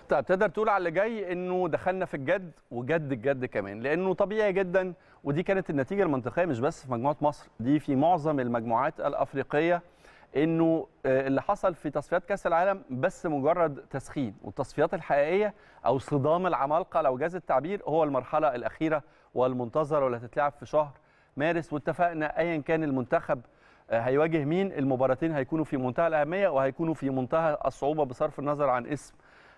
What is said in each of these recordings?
طيب تقدر تقول على اللي جاي انه دخلنا في الجد وجد الجد كمان لانه طبيعي جدا ودي كانت النتيجه المنطقيه مش بس في مجموعه مصر دي في معظم المجموعات الافريقيه انه آه، اللي حصل في تصفيات كاس العالم بس مجرد تسخين والتصفيات الحقيقيه او صدام العمالقه لو جاز التعبير هو المرحله الاخيره والمنتظره واللي هتتلعب في شهر مارس واتفقنا ايا كان المنتخب آه، هيواجه مين المباراتين هيكونوا في منتهى الاهميه وهيكونوا في منتهى الصعوبه بصرف النظر عن اسم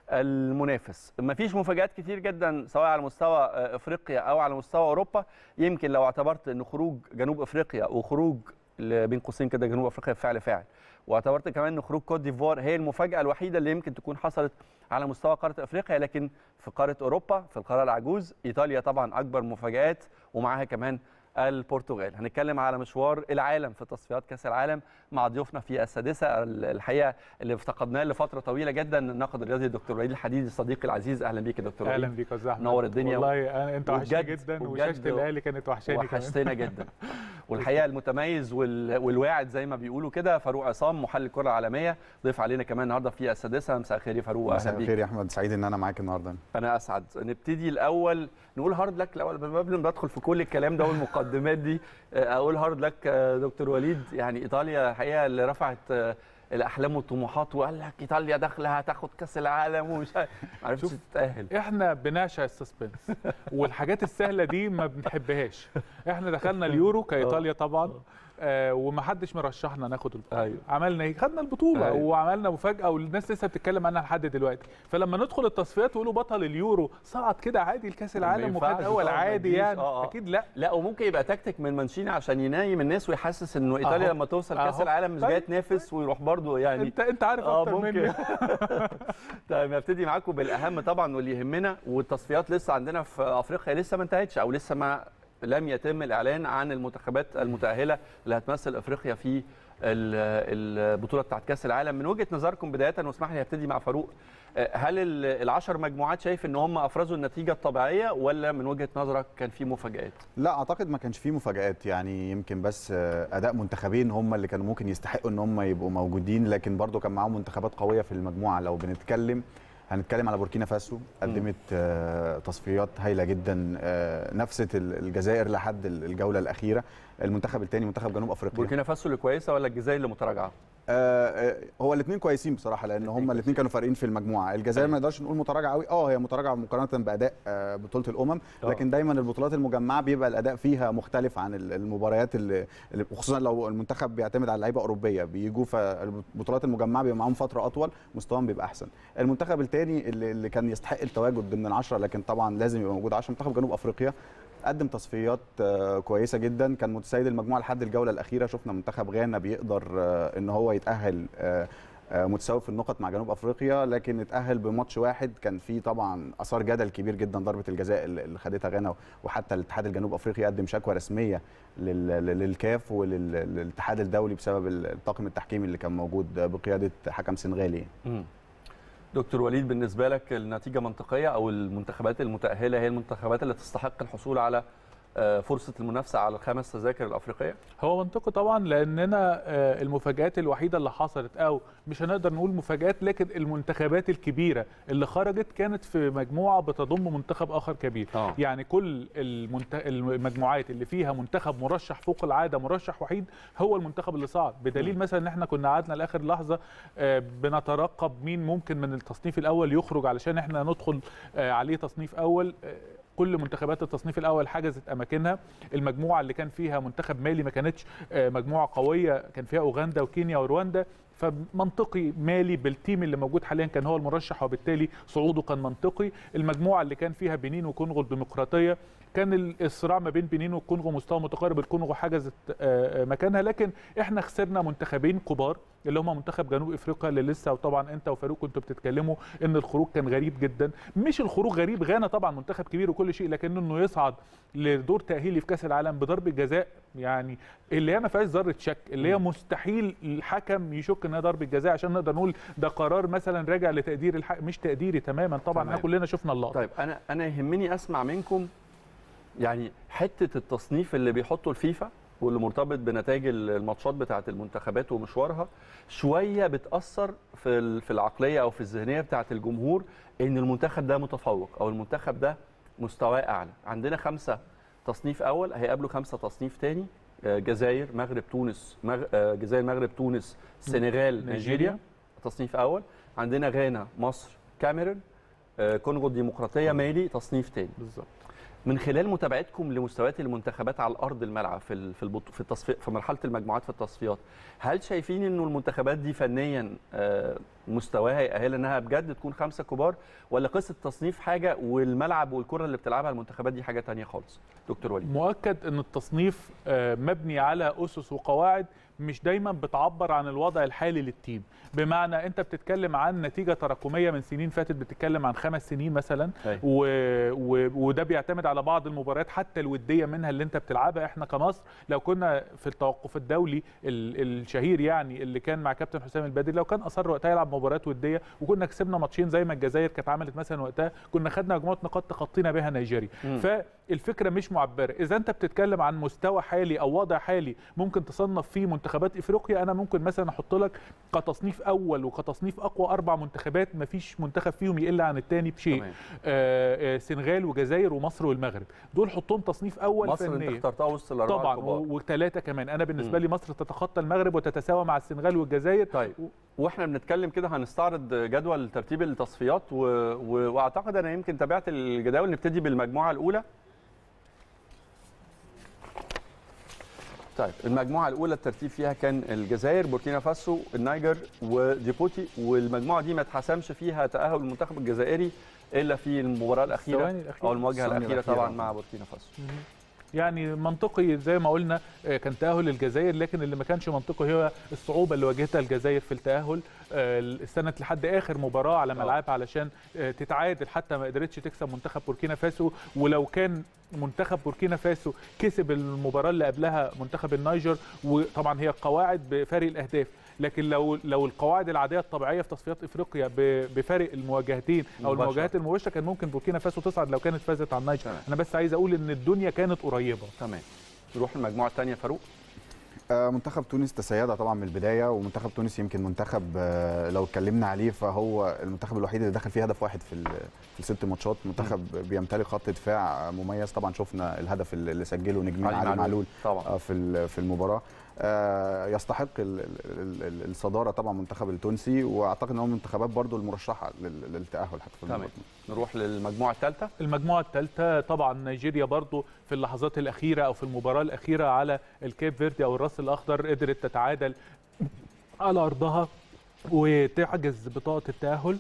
المنافس مفيش مفاجآت كتير جدا سواء على مستوى آه، افريقيا او على مستوى اوروبا يمكن لو اعتبرت ان خروج جنوب افريقيا وخروج ل- بين قوسين كده جنوب افريقيا بفعل فاعل واعتبرت كمان ان خروج كوت ديفوار هي المفاجاه الوحيده اللي يمكن تكون حصلت على مستوى قاره افريقيا لكن في قاره اوروبا في القاره العجوز ايطاليا طبعا اكبر مفاجات ومعاها كمان البرتغال هنتكلم على مشوار العالم في تصفيات كاس العالم مع ضيوفنا في السادسه الحقيقه اللي افتقدناه لفتره طويله جدا الناقد الرياضي الدكتور وليد الحديدي صديقي العزيز اهلا بيك يا دكتور اهلا وليد بيك يا استاذ احمد نور الدنيا والله أنا انت وحشني وبجد- جدا وبجد وشاشه الاهلي كانت وحشاني كمان وحشتنا جدا والحقيقه المتميز وال... والواعد زي ما بيقولوا كده فاروق عصام محلل الكره العالميه ضيف علينا كمان النهارده في السادسه مساء الخير يا فاروق مساء اهلا بيك الخير يا احمد سعيد ان انا معاك النهارده انا اسعد نبتدي الاول نقول هارد لك الاول قبل ما بدخل في كل الكلام ده والمقدمات دي آه، اقول هارد لك آه، دكتور وليد يعني ايطاليا الحقيقه اللي رفعت آه، الاحلام والطموحات وقال لك ايطاليا داخله هتاخد كاس العالم ومش عارف- ما عرفتش شوف، تتاهل احنا بنعشق السسبنس والحاجات السهله دي ما بنحبهاش احنا دخلنا اليورو كايطاليا طبعا آه ومحدش مرشحنا ناخد البطوله أيوة. عملنا ايه خدنا البطوله أيوة. وعملنا مفاجاه والناس لسه بتتكلم عنها لحد دلوقتي فلما ندخل التصفيات ويقولوا بطل اليورو صعد كده عادي لكاس ما العالم وخد ينفعش اول طبعاً، ما عادي تجيش. يعني آه، آه. اكيد لا لا وممكن يبقى تكتيك من مانشيني عشان ينايم الناس ويحسس انه ايطاليا أهو. لما توصل كاس أهو. العالم مش طيب. جايه تنافس ويروح برضه يعني انت انت عارف اه اكتر مني ممكن طيب ابتدي معاكم بالاهم طبعا واللي يهمنا والتصفيات لسه عندنا في افريقيا لسه ما انتهتش او لسه ما لم يتم الاعلان عن المنتخبات المتاهله اللي هتمثل افريقيا في ال- البطوله بتاعت كاس العالم من وجهه نظركم بدايه واسمح لي ابتدي مع فاروق آه، هل ال- العشر مجموعات شايف ان هم افرزوا النتيجه الطبيعيه ولا من وجهه نظرك كان في مفاجات لا اعتقد ما كانش فيه مفاجآت يعني يمكن بس آه، اداء منتخبين هم اللي كانوا ممكن يستحقوا ان هم يبقوا موجودين لكن برضو كان معاهم منتخبات قويه في المجموعه لو بنتكلم هنتكلم على بوركينا فاسو قدمت آه، تصفيات هايله جدا آه، نفست ال- الجزائر لحد ال- الجوله الاخيره المنتخب الثاني منتخب جنوب افريقيا بوركينا فاسو اللي كويسه ولا الجزائر اللي متراجعه آه، آه، هو الاثنين كويسين بصراحه لان هم الاثنين كانوا فارقين في المجموعه الجزائر ما نقدرش نقول متراجعه قوي اه هي متراجعه مقارنه باداء آه، بطوله الامم آه. لكن دايما البطولات المجمعه بيبقى الاداء فيها مختلف عن ال- المباريات اللي اللي- وخصوصا لو المنتخب بيعتمد على لعيبه اوروبيه بيجوا فالبطولات المجمعه بيبقى معاهم فتره اطول مستواهم بيبقى احسن المنتخب الثاني اللي اللي كان يستحق التواجد ضمن العشره لكن طبعا لازم يبقى موجود 10 منتخب جنوب افريقيا قدم تصفيات آه، كويسه جدا كان متسيد المجموعه لحد الجوله الاخيره شفنا منتخب غانا بيقدر آه، ان هو يتاهل آه، آه، متساوي في النقط مع جنوب افريقيا لكن اتاهل بماتش واحد كان فيه طبعا اثار جدل كبير جدا ضربه الجزاء اللي اللي خدتها غانا وحتى الاتحاد الجنوب افريقي قدم شكوى رسميه لل- لل- للكاف وللاتحاد الدولي بسبب الطاقم التحكيمي اللي كان موجود بقياده حكم سنغالي دكتور وليد بالنسبه لك النتيجه منطقيه او المنتخبات المتاهله هي المنتخبات اللي تستحق الحصول على آه، فرصه المنافسه على الخمس تذاكر الافريقيه هو منطقي طبعا لاننا آه، المفاجات الوحيده اللي حصلت او مش هنقدر نقول مفاجات لكن المنتخبات الكبيره اللي خرجت كانت في مجموعه بتضم منتخب اخر كبير آه. يعني كل المنت... المجموعات اللي فيها منتخب مرشح فوق العاده مرشح وحيد هو المنتخب اللي صعد بدليل مثلا ان احنا كنا قعدنا لاخر لحظه آه، بنترقب مين ممكن من التصنيف الاول يخرج علشان احنا ندخل آه، عليه تصنيف اول آه، كل منتخبات التصنيف الاول حجزت اماكنها المجموعه اللي كان فيها منتخب مالي ما كانتش آه، مجموعه قويه كان فيها اوغندا وكينيا ورواندا فمنطقي مالي بالتيم اللي موجود حاليا كان هو المرشح وبالتالي صعوده كان منطقي المجموعه اللي كان فيها بنين وكونغو الديمقراطيه كان الصراع ما بين بنين والكونغو مستوى متقارب الكونغو حجزت آه، آه، مكانها لكن احنا خسرنا منتخبين كبار اللي هم منتخب جنوب افريقيا اللي لسه وطبعا انت وفاروق كنتوا بتتكلموا ان الخروج كان غريب جدا مش الخروج غريب غانا طبعا منتخب كبير وكل شيء لكن انه يصعد لدور تاهيلي في كاس العالم بضربه جزاء يعني اللي هي ما فيهاش ذره شك اللي هي مستحيل الحكم يشك انها ضربه جزاء عشان نقدر نقول ده قرار مثلا راجع لتقدير الحكم مش تقديري تماما طبعا تمام. احنا كلنا شفنا اللقطه طيب انا انا يهمني اسمع منكم يعني حته التصنيف اللي بيحطه الفيفا واللي مرتبط بنتائج الماتشات بتاعه المنتخبات ومشوارها شويه بتاثر في ال- في العقليه او في الذهنيه بتاعه الجمهور ان المنتخب ده متفوق او المنتخب ده مستواه اعلى عندنا خمسه تصنيف اول هيقابلوا خمسه تصنيف تاني آه، جزائر مغرب تونس مغ... آه، جزائر مغرب تونس السنغال نيجيريا. نيجيريا تصنيف اول عندنا غانا مصر كاميرون آه، كونغو الديمقراطيه مالي تصنيف تاني بالظبط من خلال متابعتكم لمستويات المنتخبات على ارض الملعب في ال- في البطو في التصفيات في مرحله المجموعات في التصفيات هل شايفين انه المنتخبات دي فنيا آه، مستواها يأهل انها بجد تكون خمسه كبار ولا قصه تصنيف حاجه والملعب والكره اللي بتلعبها المنتخبات دي حاجه تانية خالص دكتور وليد مؤكد ان التصنيف آه، مبني على اسس وقواعد مش دايما بتعبر عن الوضع الحالي للتيم بمعنى انت بتتكلم عن نتيجه تراكميه من سنين فاتت بتتكلم عن خمس سنين مثلا أيوة. و... و... وده بيعتمد على بعض المباريات حتى الوديه منها اللي انت بتلعبها احنا كمصر لو كنا في التوقف الدولي ال... الشهير يعني اللي كان مع كابتن حسام البدري لو كان اصر وقتها يلعب مباريات وديه وكنا كسبنا ماتشين زي ما الجزائر كانت عملت مثلا وقتها كنا خدنا مجموعه نقاط تخطينا بها نيجيريا مم. فالفكره مش معبره اذا انت بتتكلم عن مستوى حالي او وضع حالي ممكن تصنف فيه منتخبات افريقيا انا ممكن مثلا احط لك كتصنيف اول وكتصنيف اقوى اربع منتخبات ما فيش منتخب فيهم يقل عن الثاني بشيء تمام. آه آه سنغال وجزائر ومصر والمغرب دول حطهم تصنيف اول مصر انت فنيا اخترتها وسط الاربعه طبعا الكبار وثلاثه كمان انا بالنسبه مم. لي مصر تتخطى المغرب وتتساوى مع السنغال والجزائر طيب واحنا بنتكلم كده هنستعرض جدول ترتيب التصفيات و... و... واعتقد انا يمكن تابعت الجداول نبتدي بالمجموعه الاولى طيب المجموعه الاولى الترتيب فيها كان الجزائر بوركينا فاسو النيجر وديبوتي والمجموعه دي ما اتحسمش فيها تاهل المنتخب الجزائري الا في المباراه الاخيره الثواني الأخيرة. او المواجهه الثواني الاخيره الأخيرة. طبعا مع بوركينا فاسو يعني منطقي زي ما قلنا آه، كان تأهل الجزائر لكن اللي ما كانش منطقي هو الصعوبة اللي واجهتها الجزائر في التأهل آه، استنت لحد آخر مباراة على ملعبها علشان آه، تتعادل حتى ما قدرتش تكسب منتخب بوركينا فاسو ولو كان منتخب بوركينا فاسو كسب المباراة اللي قبلها منتخب النيجر وطبعا هي القواعد بفارق الأهداف لكن لو لو القواعد العاديه الطبيعيه في تصفيات افريقيا ب- بفارق المواجهتين او مباشرة. المواجهات المباشره كان ممكن بوركينا فاسو تصعد لو كانت فازت على النيجر تمام. انا بس عايز اقول ان الدنيا كانت قريبه تمام نروح المجموعه الثانيه فاروق آه، منتخب تونس تسيدها طبعا من البدايه ومنتخب تونس يمكن منتخب آه، لو اتكلمنا عليه فهو المنتخب الوحيد اللي دخل فيه هدف واحد في ال- في الست ماتشات منتخب بيمتلك خط دفاع مميز طبعا شفنا الهدف اللي سجله نجمين علي معلول طبعا آه، في ال- في المباراه آه، يستحق ال- ال- ال- الصداره طبعا المنتخب التونسي واعتقد ان هو من المنتخبات برضو المرشحه لل- للتاهل حتى في تمام. المباراة. نروح للمجموعه الثالثه المجموعه الثالثه طبعا نيجيريا برضو في اللحظات الاخيره او في المباراه الاخيره على الكيب فيردي او الراس الاخضر قدرت تتعادل على ارضها وتحجز بطاقه التاهل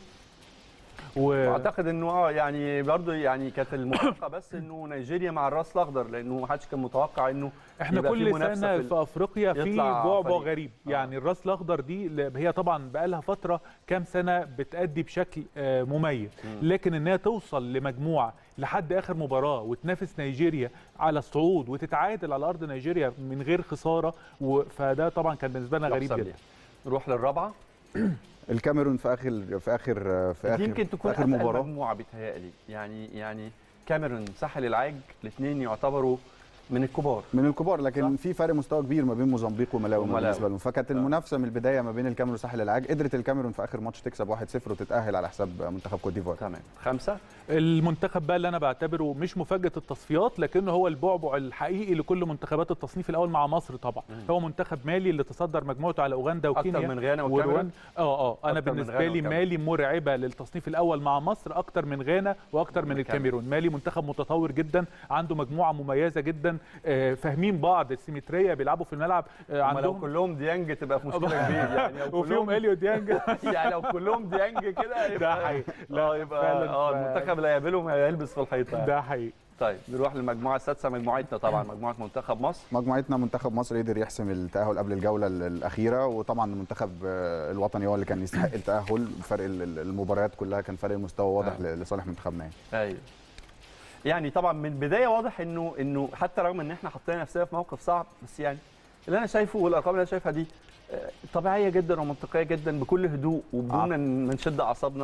و... واعتقد انه اه يعني برضه يعني كانت الموافقه بس انه نيجيريا مع الراس الاخضر لانه ما حدش كان متوقع انه احنا يبقى في كل منافسة سنه في في, ال- افريقيا في يطلع بعبع فريق. غريب آه. يعني الراس الاخضر دي ل- هي طبعا بقى لها فتره كام سنه بتادي بشكل آه، مميز لكن انها توصل لمجموعه لحد اخر مباراه وتنافس نيجيريا على الصعود وتتعادل على ارض نيجيريا من غير خساره و- فده طبعا كان بالنسبه لنا غريب يحسب جدا ليها. نروح للرابعه الكاميرون في اخر في اخر في دي اخر يمكن تكون في اخر أتقل مباراه مجموعه بيتهيألي يعني يعني كاميرون ساحل العاج الاثنين يعتبروا من الكبار من الكبار لكن صح. في فرق مستوى كبير ما بين موزمبيق وملاوي وملاوي. بالنسبه لهم فكانت آه. المنافسه من البدايه ما بين الكاميرون وساحل العاج قدرت الكاميرون في اخر ماتش تكسب 1-0 وتتاهل على حساب منتخب كوت ديفوار تمام خمسه المنتخب بقى اللي انا بعتبره مش مفاجاه التصفيات لكنه هو البعبع الحقيقي لكل منتخبات التصنيف الاول مع مصر طبعا مم. هو منتخب مالي اللي تصدر مجموعته على اوغندا وكينيا اكتر من غانا والكاميرون وروان اه اه انا أكتر من بالنسبه غانا لي والكاميرون. مالي مرعبه للتصنيف الاول مع مصر اكتر من غانا واكتر من من الكاميرون مالي منتخب متطور جدا عنده مجموعه مميزه جدا آه، فاهمين بعض السيمتريه بيلعبوا في الملعب آه، عندهم لو عندهم كلهم ديانج تبقى في مشكله كبيره يعني لو وفيهم كلهم اليو ديانج يعني لو كلهم ديانج كده ده يبقى حقيقي. اه يبقى فعلاً اه ف- المنتخب اللي هيقابلهم هيلبس في الحيطه يعني. ده حقيقي طيب نروح للمجموعه السادسه مجموعتنا طبعا مجموعه منتخب مصر مجموعتنا منتخب مصر قدر يحسم التاهل قبل الجوله ال- الاخيره وطبعا المنتخب آه، الوطني هو اللي كان يستحق التاهل فرق ال- ال- المباريات كلها كان فرق المستوى واضح آه. ل- لصالح منتخبنا يعني. ايوه يعني طبعا من البدايه واضح انه انه حتى رغم ان احنا حطينا نفسنا في موقف صعب بس يعني اللي انا شايفه والارقام اللي انا شايفها دي آه، طبيعيه جدا ومنطقيه جدا بكل هدوء وبدون آه. ما نشد اعصابنا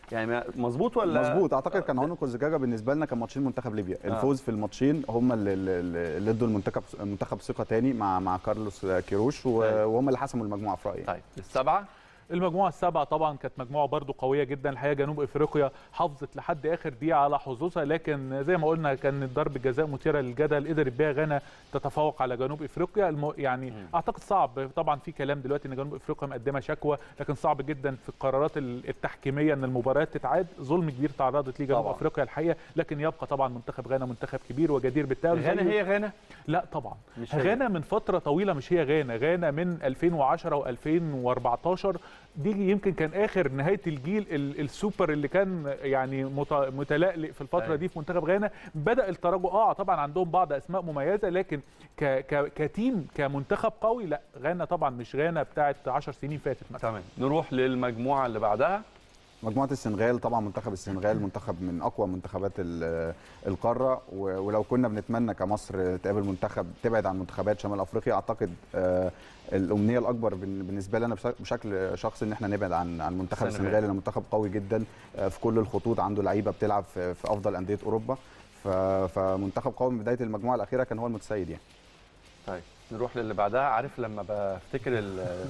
يعني ما- مظبوط ولا مظبوط اعتقد كان عنق الزجاجه بالنسبه لنا كان ماتشين منتخب ليبيا آه. الفوز في الماتشين هم اللي, اللي اللي ادوا المنتخب المنتخب ثقه تاني مع مع كارلوس كيروش و- أيوة. وهم اللي حسموا المجموعه في رايي طيب السبعه المجموعه السابعه طبعا كانت مجموعه برضو قويه جدا الحقيقه جنوب افريقيا حافظت لحد اخر دقيقه على حظوظها لكن زي ما قلنا كان ضربه جزاء مثيره للجدل قدرت بيها غانا تتفوق على جنوب افريقيا الم... يعني مم. اعتقد صعب طبعا في كلام دلوقتي ان جنوب افريقيا مقدمه شكوى لكن صعب جدا في القرارات ال- التحكيميه ان المباريات تتعاد ظلم كبير تعرضت ليه جنوب طبعاً. افريقيا الحقيقه لكن يبقى طبعا منتخب غانا منتخب كبير وجدير بالتأهل غانا زيه- هي غانا لا طبعا مش هي. غانا من فتره طويله مش هي غانا غانا من 2010 و2014 دي يمكن كان اخر نهايه الجيل ال- السوبر اللي كان يعني مت- متلألئ في الفتره أيوة. دي في منتخب غانا بدا التراجع اه طبعا عندهم بعض اسماء مميزه لكن ك ك كتيم كمنتخب قوي لا غانا طبعا مش غانا بتاعت 10 سنين فاتت مثلا تمام نروح للمجموعه اللي بعدها مجموعه السنغال طبعا منتخب السنغال منتخب من اقوى منتخبات ال- القاره و- ولو كنا بنتمنى كمصر تقابل منتخب تبعد عن منتخبات شمال افريقيا اعتقد آه، الامنيه الاكبر بن- بالنسبه لنا بش- بشكل شخصي ان احنا نبعد عن عن منتخب السنغال. السنغال لانه منتخب قوي جدا آه، في كل الخطوط عنده لعيبه بتلعب في في افضل انديه اوروبا ف- فمنتخب قوي من بدايه المجموعه الاخيره كان هو المتسيد يعني طيب نروح للي بعدها عارف لما بفتكر ال-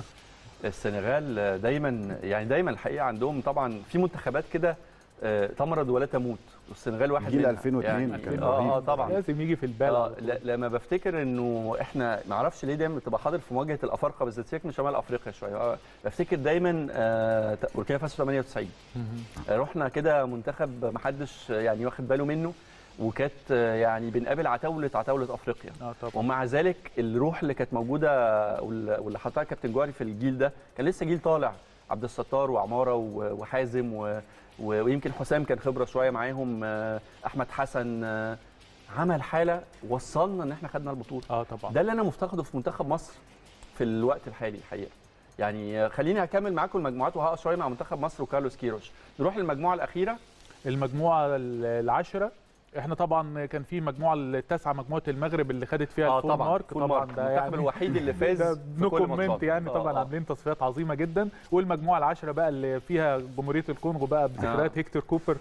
السنغال دايما يعني دايما الحقيقه عندهم طبعا في منتخبات كده آه، تمرض ولا تموت والسنغال واحد جيل منها. 2002 يعني كان اه اه رهيب. طبعا لازم يجي في البال اه على طول. ل- لما بفتكر انه احنا ما اعرفش ليه دايما بتبقى حاضر في مواجهه الافارقه بالذات سيبك من شمال افريقيا شويه آه بفتكر دايما آه ت- بوركينا فاسو 98 مهم. آه، رحنا كده منتخب ما حدش يعني واخد باله منه وكانت آه، يعني بنقابل عتاوله عتاوله افريقيا اه طبعا ومع ذلك الروح اللي كانت موجوده وال- واللي حطها كابتن جوهري في الجيل ده كان لسه جيل طالع عبد الستار وعماره و- وحازم و- و- ويمكن حسام كان خبره شويه معاهم آه، احمد حسن آه، عمل حاله وصلنا ان احنا خدنا البطوله اه طبعا ده اللي انا مفتقده في منتخب مصر في الوقت الحالي الحقيقه يعني آه، خليني اكمل معاكم المجموعات وهقف شويه مع منتخب مصر وكارلوس كيروش نروح للمجموعه الاخيره المجموعه ال- العاشره احنا طبعا كان في مجموعه التاسعه مجموعه المغرب اللي خدت فيها اه الفول طبعا مارك فول طبعا مارك ده المنتخب يعني الوحيد اللي فاز ده في نو كل كومنت الماتشات. يعني آه، طبعا آه. عاملين تصفيات عظيمه جدا والمجموعه العاشره بقى اللي فيها جمهوريه الكونغو بقى بذكريات آه. هيكتور كوبر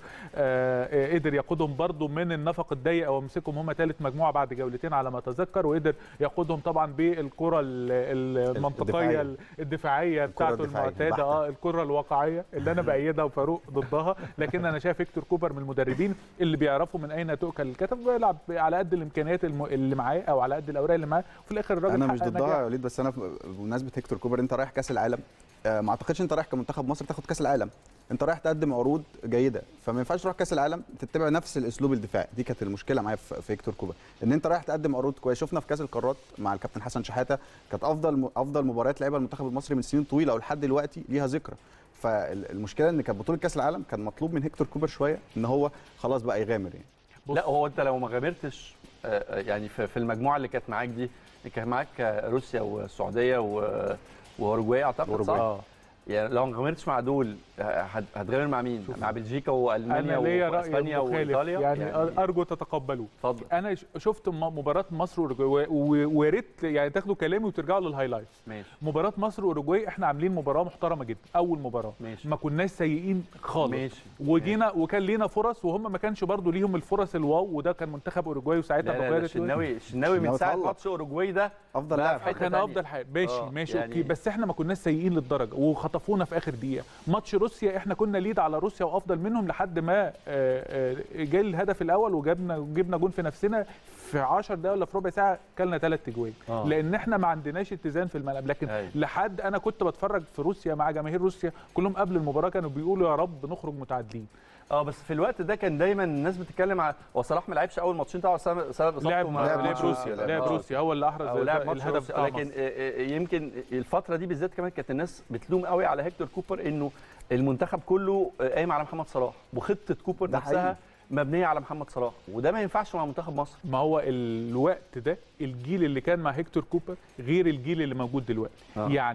آه آه، قدر يقودهم برضو من النفق الضيق ومسكهم هم ثالث مجموعه بعد جولتين على ما اتذكر وقدر يقودهم طبعا بالكره ال- ال- المنطقيه الدفاعية. الدفاعيه الكرة بتاعته الدفاعية المعتاده البحتة. اه الكره الواقعيه اللي انا بايدها وفاروق ضدها لكن انا شايف هيكتور كوبر من المدربين اللي بيعرفوا من اين تؤكل الكتف بيلعب على قد الامكانيات الم- اللي معاه او على قد الاوراق اللي معاه وفي الاخر الراجل انا مش حقق ضدها نجاح. يا وليد بس انا بمناسبه هيكتور كوبر انت رايح كاس العالم آه، ما اعتقدش انت رايح كمنتخب مصر تاخد كاس العالم انت رايح تقدم عروض جيده فما ينفعش تروح كاس العالم تتبع نفس الاسلوب الدفاعي دي كانت المشكله معايا في في هيكتور كوبر ان انت رايح تقدم عروض كويس شفنا في كاس القارات مع الكابتن حسن شحاته كانت افضل افضل مباريات لعبها المنتخب المصري من سنين طويله ولحد دلوقتي ليها ذكرى فالمشكله ان كانت بطوله كاس العالم كان مطلوب من هيكتور كوبر شويه ان هو خلاص بقى يغامر يعني بص. لا هو انت لو ما غامرتش آه، آه، يعني في في المجموعه اللي كانت معاك دي اللي كان معاك آه، روسيا والسعوديه و- واوروجواي اعتقد وأوروجواي. صح؟ اه يعني لو ما غامرتش مع دول آه، هت- هتغامر مع مين؟ شوف. مع بلجيكا والمانيا انا ليا راي واسبانيا مخالف وايطاليا يعني, ارجو تتقبلوه اتفضل انا ش- شفت م- مباراه مصر واوروجواي و- ويا ريت يعني تاخدوا كلامي وترجعوا للهايلايتس ماشي مباراه مصر واوروجواي احنا عاملين مباراه محترمه جدا اول مباراه ماشي ما كناش سيئين خالص ماشي وجينا وكان لينا فرص وهم ما كانش برضو ليهم الفرص الواو وده كان منتخب اوروجواي لا وساعتها لا لا بقياده الشناوي الشناوي من الشناوي ساعه طلع. ماتش اوروجواي ده افضل لا، لاعب في في حتة كان تانية. افضل حاجه ماشي آه، ماشي يعني- اوكي بس احنا ما كناش سيئين للدرجه وخطفونا في اخر دقيقه ماتش روسيا احنا كنا ليد على روسيا وافضل منهم لحد ما آه، آه، جه الهدف الاول وجبنا جبنا جون في نفسنا في 10 دقايق ولا في ربع ساعه كلنا ثلاث اجوان آه. لان احنا ما عندناش اتزان في الملعب لكن أيوة. لحد انا كنت بتفرج في روسيا مع جماهير روسيا كلهم قبل المباراه كانوا بيقولوا يا رب نخرج متعادلين اه بس في الوقت ده كان دايما الناس بتتكلم على هو صلاح ما لعبش اول ماتشين طبعا سبب سبب إصابته لعب مع- لعب لعب ماتش روسيا روسيا، لعب آه. روسيا هو اللي احرز او لعب ماتش الهدف روسيا بتاع لكن مصر. آه، آه، يمكن الفتره دي بالذات كمان كانت الناس بتلوم قوي على هيكتور كوبر انه المنتخب كله آه، قايم على محمد صلاح وخطه كوبر ده نفسها حقيقي. مبنيه على محمد صلاح وده ما ينفعش مع منتخب مصر ما هو الوقت ده الجيل اللي كان مع هيكتور كوبر غير الجيل اللي موجود دلوقتي آه. يعني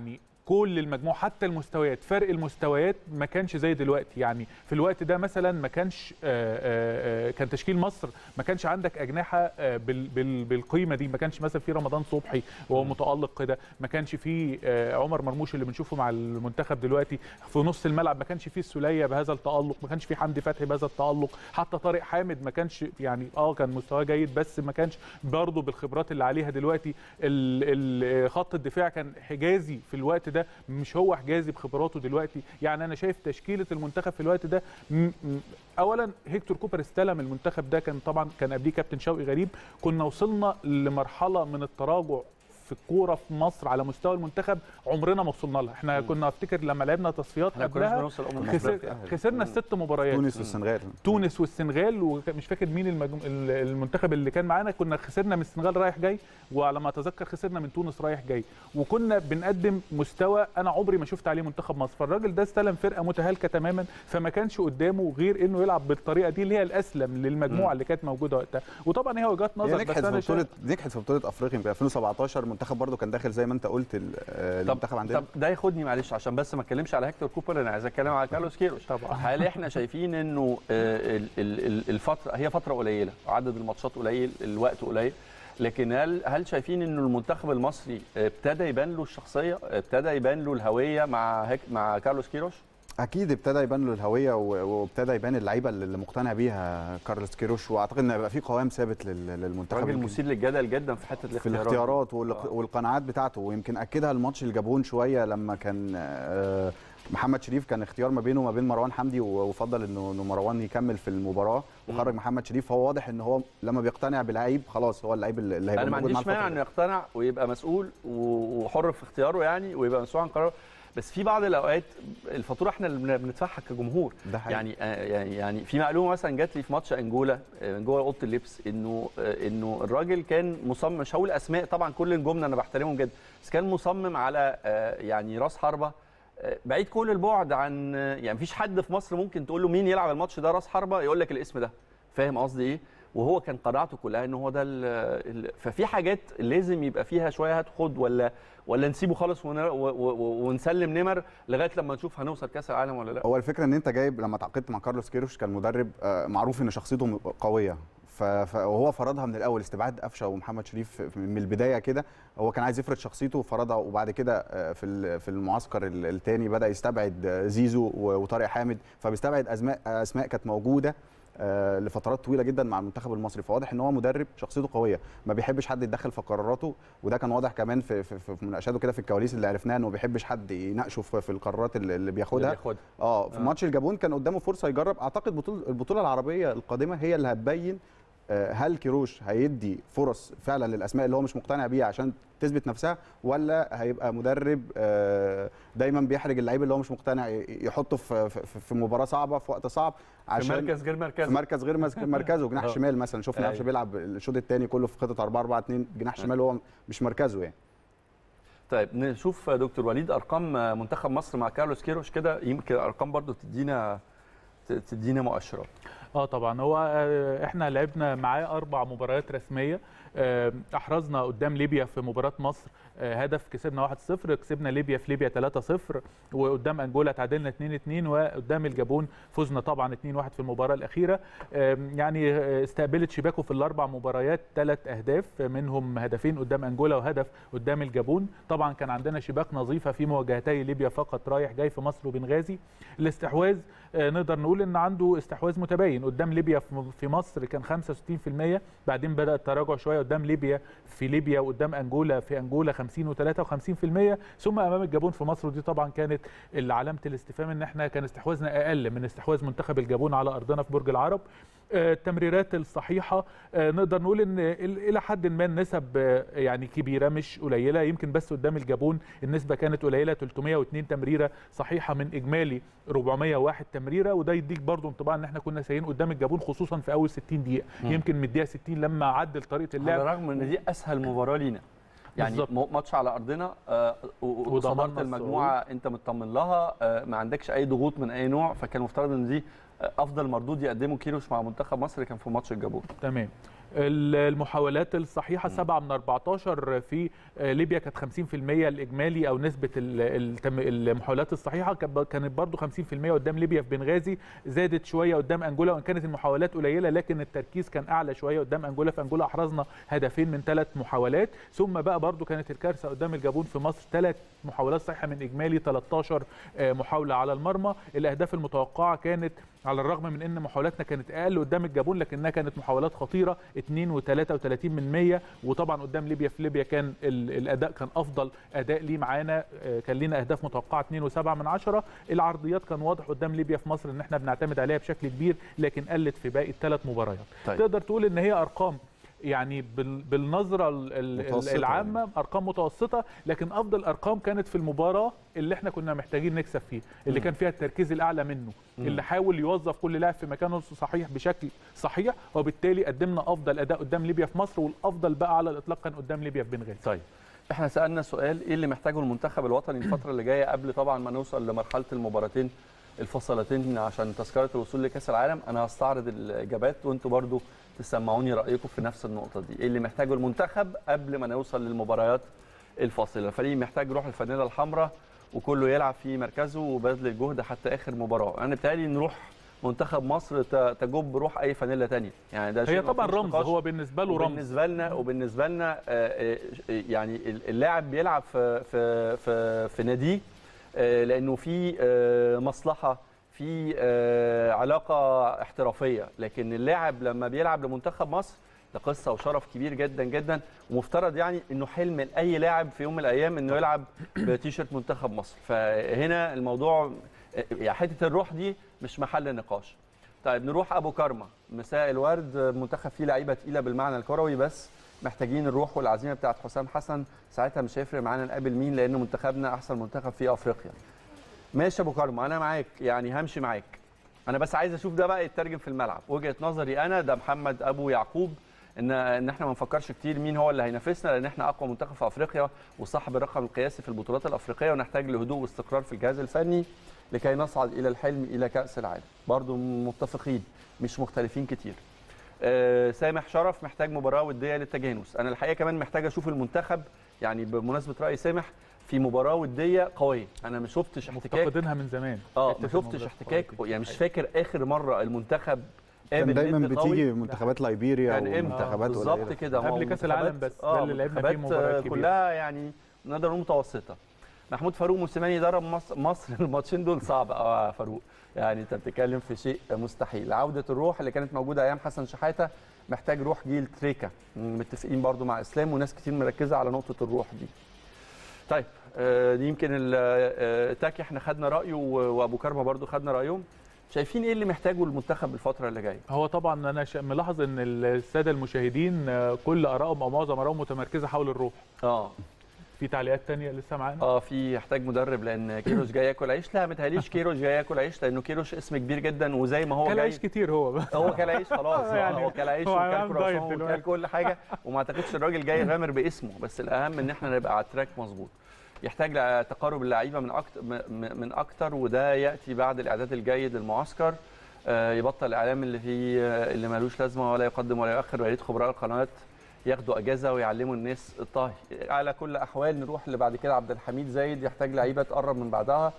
كل المجموعه حتى المستويات فرق المستويات ما كانش زي دلوقتي يعني في الوقت ده مثلا ما كانش آه، آه، آه، كان تشكيل مصر ما كانش عندك اجنحه آه، بال- بال- بالقيمه دي ما كانش مثلا في رمضان صبحي وهو متالق كده ما كانش في آه، عمر مرموش اللي بنشوفه مع المنتخب دلوقتي في نص الملعب ما كانش في السوليه بهذا التالق ما كانش في حمدي فتحي بهذا التالق حتى طارق حامد ما كانش يعني اه كان مستواه جيد بس ما كانش برضه بالخبرات اللي عليها دلوقتي ال- ال- خط الدفاع كان حجازي في الوقت ده مش هو حجازي بخبراته دلوقتي يعني انا شايف تشكيله المنتخب في الوقت ده م- م- اولا هيكتور كوبر استلم المنتخب ده كان طبعا كان قبليه كابتن شوقي غريب كنا وصلنا لمرحله من التراجع في الكوره في مصر على مستوى المنتخب عمرنا ما وصلنا لها احنا كنا افتكر لما لعبنا تصفيات احنا كناش قبلها بنوصل امم خسر افريقيا خسرنا الست مباريات تونس والسنغال تونس والسنغال ومش فاكر مين المجم... ال- المنتخب اللي كان معانا كنا خسرنا من السنغال رايح جاي وعلى ما اتذكر خسرنا من تونس رايح جاي وكنا بنقدم مستوى انا عمري ما شفت عليه منتخب مصر فالراجل ده استلم فرقه متهالكه تماما فما كانش قدامه غير انه يلعب بالطريقه دي اللي هي الاسلم للمجموعه اللي كانت موجوده وقتها وطبعا هي وجهات هي نظر نجحت بس في انا بطوله شايف نجحت في بطوله افريقيا يمكن 2017 المنتخب برضو كان داخل زي ما انت قلت ال- آه، طب المنتخب عندنا طب ده ياخدني معلش عشان بس ما اتكلمش على هيكتور كوبر انا عايز اتكلم على كارلوس كيروش طبعا. هل احنا شايفين انه آه، ال- ال- ال- الفتره هي فتره قليله عدد الماتشات قليل الوقت قليل لكن هل هل شايفين انه المنتخب المصري ابتدى يبان له الشخصيه ابتدى يبان له الهويه مع هيك مع كارلوس كيروش اكيد ابتدى يبان له الهويه و- وابتدى يبان اللعيبه اللي مقتنع بيها كارلوس كيروش واعتقد ان هيبقى في قوام ثابت لل- للمنتخب راجل يمكن مثير للجدل جدا في حته في الاختيارات الاختيارات والق- والقناعات بتاعته ويمكن اكدها الماتش الجابون شويه لما كان آه، محمد شريف كان اختيار ما بينه وما بين مروان حمدي و- وفضل انه انه مروان يكمل في المباراه وخرج محمد شريف هو واضح ان هو لما بيقتنع بلعيب خلاص هو اللعيب اللي هيبقى انا ما موجود عنديش معاه مانع الفترة انه يقتنع ويبقى مسؤول و- وحر في اختياره يعني ويبقى مسؤول عن قراره بس في بعض الاوقات الفاتوره احنا اللي بن- بندفعها كجمهور ده حقيقي. يعني آه، يعني يعني في معلومه مثلا جات لي في ماتش انجولا آه، جوه اوضه اللبس انه آه، انه الراجل كان مصمم مش هقول اسماء طبعا كل نجومنا انا بحترمهم جدا بس كان مصمم على آه، يعني راس حربه آه، بعيد كل البعد عن آه، يعني مفيش حد في مصر ممكن تقول له مين يلعب الماتش ده راس حربه يقول لك الاسم ده فاهم قصدي ايه وهو كان قناعته كلها ان هو ده ال ال ففي حاجات لازم يبقى فيها شويه هات خد ولا ولا نسيبه خالص ون- و- و- ونسلم نمر لغايه لما نشوف هنوصل كاس العالم ولا لا هو الفكره ان انت جايب لما تعاقدت مع كارلوس كيروش كان مدرب آه، معروف ان شخصيته م- قويه ف- ف- وهو فرضها من الاول استبعاد قفشه ومحمد شريف في- من البدايه كده هو كان عايز يفرض شخصيته وفرضها وبعد كده آه، في ال- في المعسكر الثاني بدا يستبعد آه، زيزو و- وطارق حامد فبيستبعد اسماء اسماء كانت موجوده آه، لفترات طويله جدا مع المنتخب المصري فواضح ان هو مدرب شخصيته قويه ما بيحبش حد يتدخل في قراراته وده كان واضح كمان في في, في مناقشاته كده في الكواليس اللي عرفناها انه ما بيحبش حد يناقشه في, في القرارات اللي اللي بياخدها بياخدها. اه في ماتش الجابون كان قدامه فرصه يجرب اعتقد بطوله البطوله العربيه القادمه هي اللي هتبين آه، هل كيروش هيدي فرص فعلا للاسماء اللي هو مش مقتنع بيها عشان تثبت نفسها ولا هيبقى مدرب آه، دايما بيحرج اللعيب اللي هو مش مقتنع ي- يحطه في في في مباراه صعبه في وقت صعب في عشان مركز غير في مركز مركز غير مس- مركزه جناح آه. شمال مثلا شفنا أيوة. قفشه بيلعب الشوط الثاني كله في خطه 4 4 2 جناح شمال هو مش مركزه يعني طيب نشوف دكتور وليد ارقام منتخب مصر مع كارلوس كيروش كده يمكن ارقام برضو تدينا ت- تدينا مؤشرات اه طبعا هو آه، احنا لعبنا معاه اربع مباريات رسميه آه، احرزنا قدام ليبيا في مباراه مصر آه، هدف كسبنا 1-0 كسبنا ليبيا في ليبيا 3-0 وقدام انجولا تعادلنا 2-2 وقدام الجابون فزنا طبعا 2-1 في المباراه الاخيره آم، يعني آه، استقبلت شباكه في الاربع مباريات ثلاث اهداف منهم هدفين قدام انجولا وهدف قدام الجابون طبعا كان عندنا شباك نظيفه في مواجهتي ليبيا فقط رايح جاي في مصر وبنغازي الاستحواذ آه، نقدر نقول ان عنده استحواذ متباين قدام ليبيا في في مصر كان 65% بعدين بدا التراجع شويه قدام ليبيا في ليبيا وقدام انجولا في انجولا 50 و53% ثم امام الجابون في مصر ودي طبعا كانت علامه الاستفهام ان احنا كان استحواذنا اقل من استحواذ منتخب الجابون على ارضنا في برج العرب آه، التمريرات الصحيحه آه، نقدر نقول ان ال- الى حد ما النسب آه، يعني كبيره مش قليله يمكن بس قدام الجابون النسبه كانت قليله 302 تمريره صحيحه من اجمالي 401 تمريره وده يديك برضو انطباع ان احنا كنا سيئين قدام الجابون خصوصا في اول 60 دقيقه يمكن من الدقيقه 60 لما عدل طريقه على اللعب الرغم ان دي اسهل مباراه لينا يعني بالظبط. مو- ماتش على ارضنا آه، و- و- وضمننا وصدرت المجموعه انت مطمن لها آه، ما عندكش اي ضغوط من اي نوع فكان المفترض ان دي آه، افضل مردود يقدمه كيروش مع منتخب مصر كان في ماتش الجابون تمام ال- المحاولات الصحيحه 7 من 14 في آه، ليبيا كانت 50% الاجمالي او نسبه ال- التم- المحاولات الصحيحه كانت كانت برضو 50% قدام ليبيا في بنغازي زادت شويه قدام انجولا وان كانت المحاولات قليله لكن التركيز كان اعلى شويه قدام انجولا في انجولا احرزنا هدفين من ثلاث محاولات ثم بقى برضو كانت الكارثه قدام الجابون في مصر ثلاث محاولات صحيحه من اجمالي 13 آه، محاوله على المرمى الاهداف المتوقعه كانت على الرغم من ان محاولاتنا كانت اقل قدام الجابون لكنها كانت محاولات خطيره 2 و33 من 100 وطبعا قدام ليبيا في ليبيا كان ال- الاداء كان افضل اداء ليه معانا آه، كان لينا اهداف متوقعه 2 و7 من 10 العرضيات كان واضح قدام ليبيا في مصر ان احنا بنعتمد عليها بشكل كبير لكن قلت في باقي الثلاث مباريات طيب. تقدر تقول ان هي ارقام يعني بال- بالنظره ال- ال- متوسطة العامه ارقام متوسطه لكن افضل ارقام كانت في المباراه اللي احنا كنا محتاجين نكسب فيه اللي مم. كان فيها التركيز الاعلى منه مم. اللي حاول يوظف كل لاعب في مكانه صحيح بشكل صحيح وبالتالي قدمنا افضل اداء قدام ليبيا في مصر والافضل بقى على الاطلاق كان قدام ليبيا في بنغازي طيب احنا سالنا سؤال ايه اللي محتاجه المنتخب الوطني الفتره اللي جايه قبل طبعا ما نوصل لمرحله المباراتين الفصلتين عشان تذكره الوصول لكاس العالم انا هستعرض الاجابات وانتوا برضو تسمعوني رايكم في نفس النقطه دي ايه اللي محتاجه المنتخب قبل ما نوصل للمباريات الفاصله الفريق محتاج يروح الفانيله الحمراء وكله يلعب في مركزه وبذل الجهد حتى اخر مباراه انا بتهيألي نروح منتخب مصر ت- تجب روح اي فانيلا تانية يعني ده هي شيء طبعا مفيش رمز نقاش. هو بالنسبه له رمز وبالنسبه لنا وبالنسبه لنا آه، آه، يعني اللاعب بيلعب في في في في ناديه آه، لانه في آه، مصلحه في آه، علاقه احترافيه لكن اللاعب لما بيلعب لمنتخب مصر ده قصه وشرف كبير جدا جدا ومفترض يعني انه حلم لاي لاعب في يوم من الايام انه يلعب بتيشيرت منتخب مصر فهنا الموضوع آه، يعني حته الروح دي مش محل نقاش طيب نروح ابو كرمه مساء الورد منتخب فيه لعيبه تقيله بالمعنى الكروي بس محتاجين الروح والعزيمه بتاعت حسام حسن ساعتها مش هيفرق معانا نقابل مين لان منتخبنا احسن منتخب في افريقيا ماشي يا ابو كرمه انا معاك يعني همشي معاك انا بس عايز اشوف ده بقى يترجم في الملعب وجهه نظري انا ده محمد ابو يعقوب ان ان احنا ما نفكرش كتير مين هو اللي هينافسنا لان احنا اقوى منتخب في افريقيا وصاحب الرقم القياسي في البطولات الافريقيه ونحتاج لهدوء واستقرار في الجهاز الفني لكي نصعد الى الحلم الى كاس العالم برضو متفقين مش مختلفين كتير آه، سامح شرف محتاج مباراه وديه للتجانس انا الحقيقه كمان محتاج اشوف المنتخب يعني بمناسبه راي سامح في مباراه وديه قويه انا ما شفتش احتكاك مفتقدينها من زمان اه حتة ما شفتش المباريات احتكاك القوية دي. يعني مش فاكر اخر مره المنتخب كان قابل دايما ند قوي. بتيجي منتخبات ليبيريا كان امتى ومنتخبات بالظبط قليلة. كده ما هو قبل كأس منتخبات- العالم بس، ده اه اللي لعبنا فيه منتخبات، مباريات آه، كبيرة. كلها يعني نقدر نقول متوسطه محمود فاروق موسيماني درب مصر, مصر الماتشين دول صعب اه يا فاروق يعني انت بتتكلم في شيء مستحيل عوده الروح اللي كانت موجوده ايام حسن شحاته محتاج روح جيل تريكا متفقين برضو مع اسلام وناس كتير مركزه على نقطه الروح دي طيب آه، دي يمكن ال- آه، تاكي احنا خدنا رايه و- وابو كرمه برضو خدنا رايهم شايفين ايه اللي محتاجه المنتخب الفتره اللي جايه هو طبعا انا شا- ملاحظ ان الساده المشاهدين آه، كل ارائهم او معظم ارائهم متمركزه حول الروح اه في تعليقات تانية لسه معانا اه في يحتاج مدرب لان كيروش جاي ياكل عيش لا متهيأليش كيروش جاي ياكل عيش لانه كيروش اسم كبير جدا وزي ما هو كان جاي عيش كتير هو بقى. هو كل عيش خلاص يعني يعني هو كل عيش هو وكل عامل دايت كرواسون وكل دلوقتي. كل حاجه وما اعتقدش الراجل جاي غامر باسمه بس الاهم ان احنا نبقى على التراك مظبوط يحتاج تقارب اللعيبه من اكتر من اكتر وده ياتي بعد الاعداد الجيد للمعسكر آه، يبطل الاعلام اللي فيه آه، اللي ملوش لازمه ولا يقدم ولا يؤخر ويا ريت خبراء القنوات ياخدوا اجازه ويعلموا الناس الطهي على كل احوال نروح اللي بعد كده عبد الحميد زايد يحتاج لعيبه تقرب من بعضها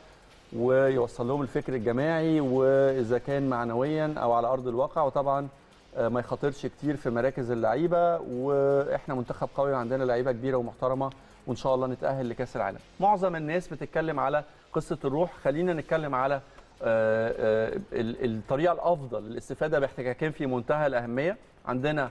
ويوصل لهم الفكر الجماعي واذا كان معنويا او على ارض الواقع وطبعا آه، ما يخاطرش كتير في مراكز اللعيبه واحنا منتخب قوي وعندنا لعيبه كبيره ومحترمه وان شاء الله نتاهل لكاس العالم. معظم الناس بتتكلم على قصه الروح خلينا نتكلم على آه، آه، ال- الطريقه الافضل للاستفاده باحتكاكين في منتهى الاهميه عندنا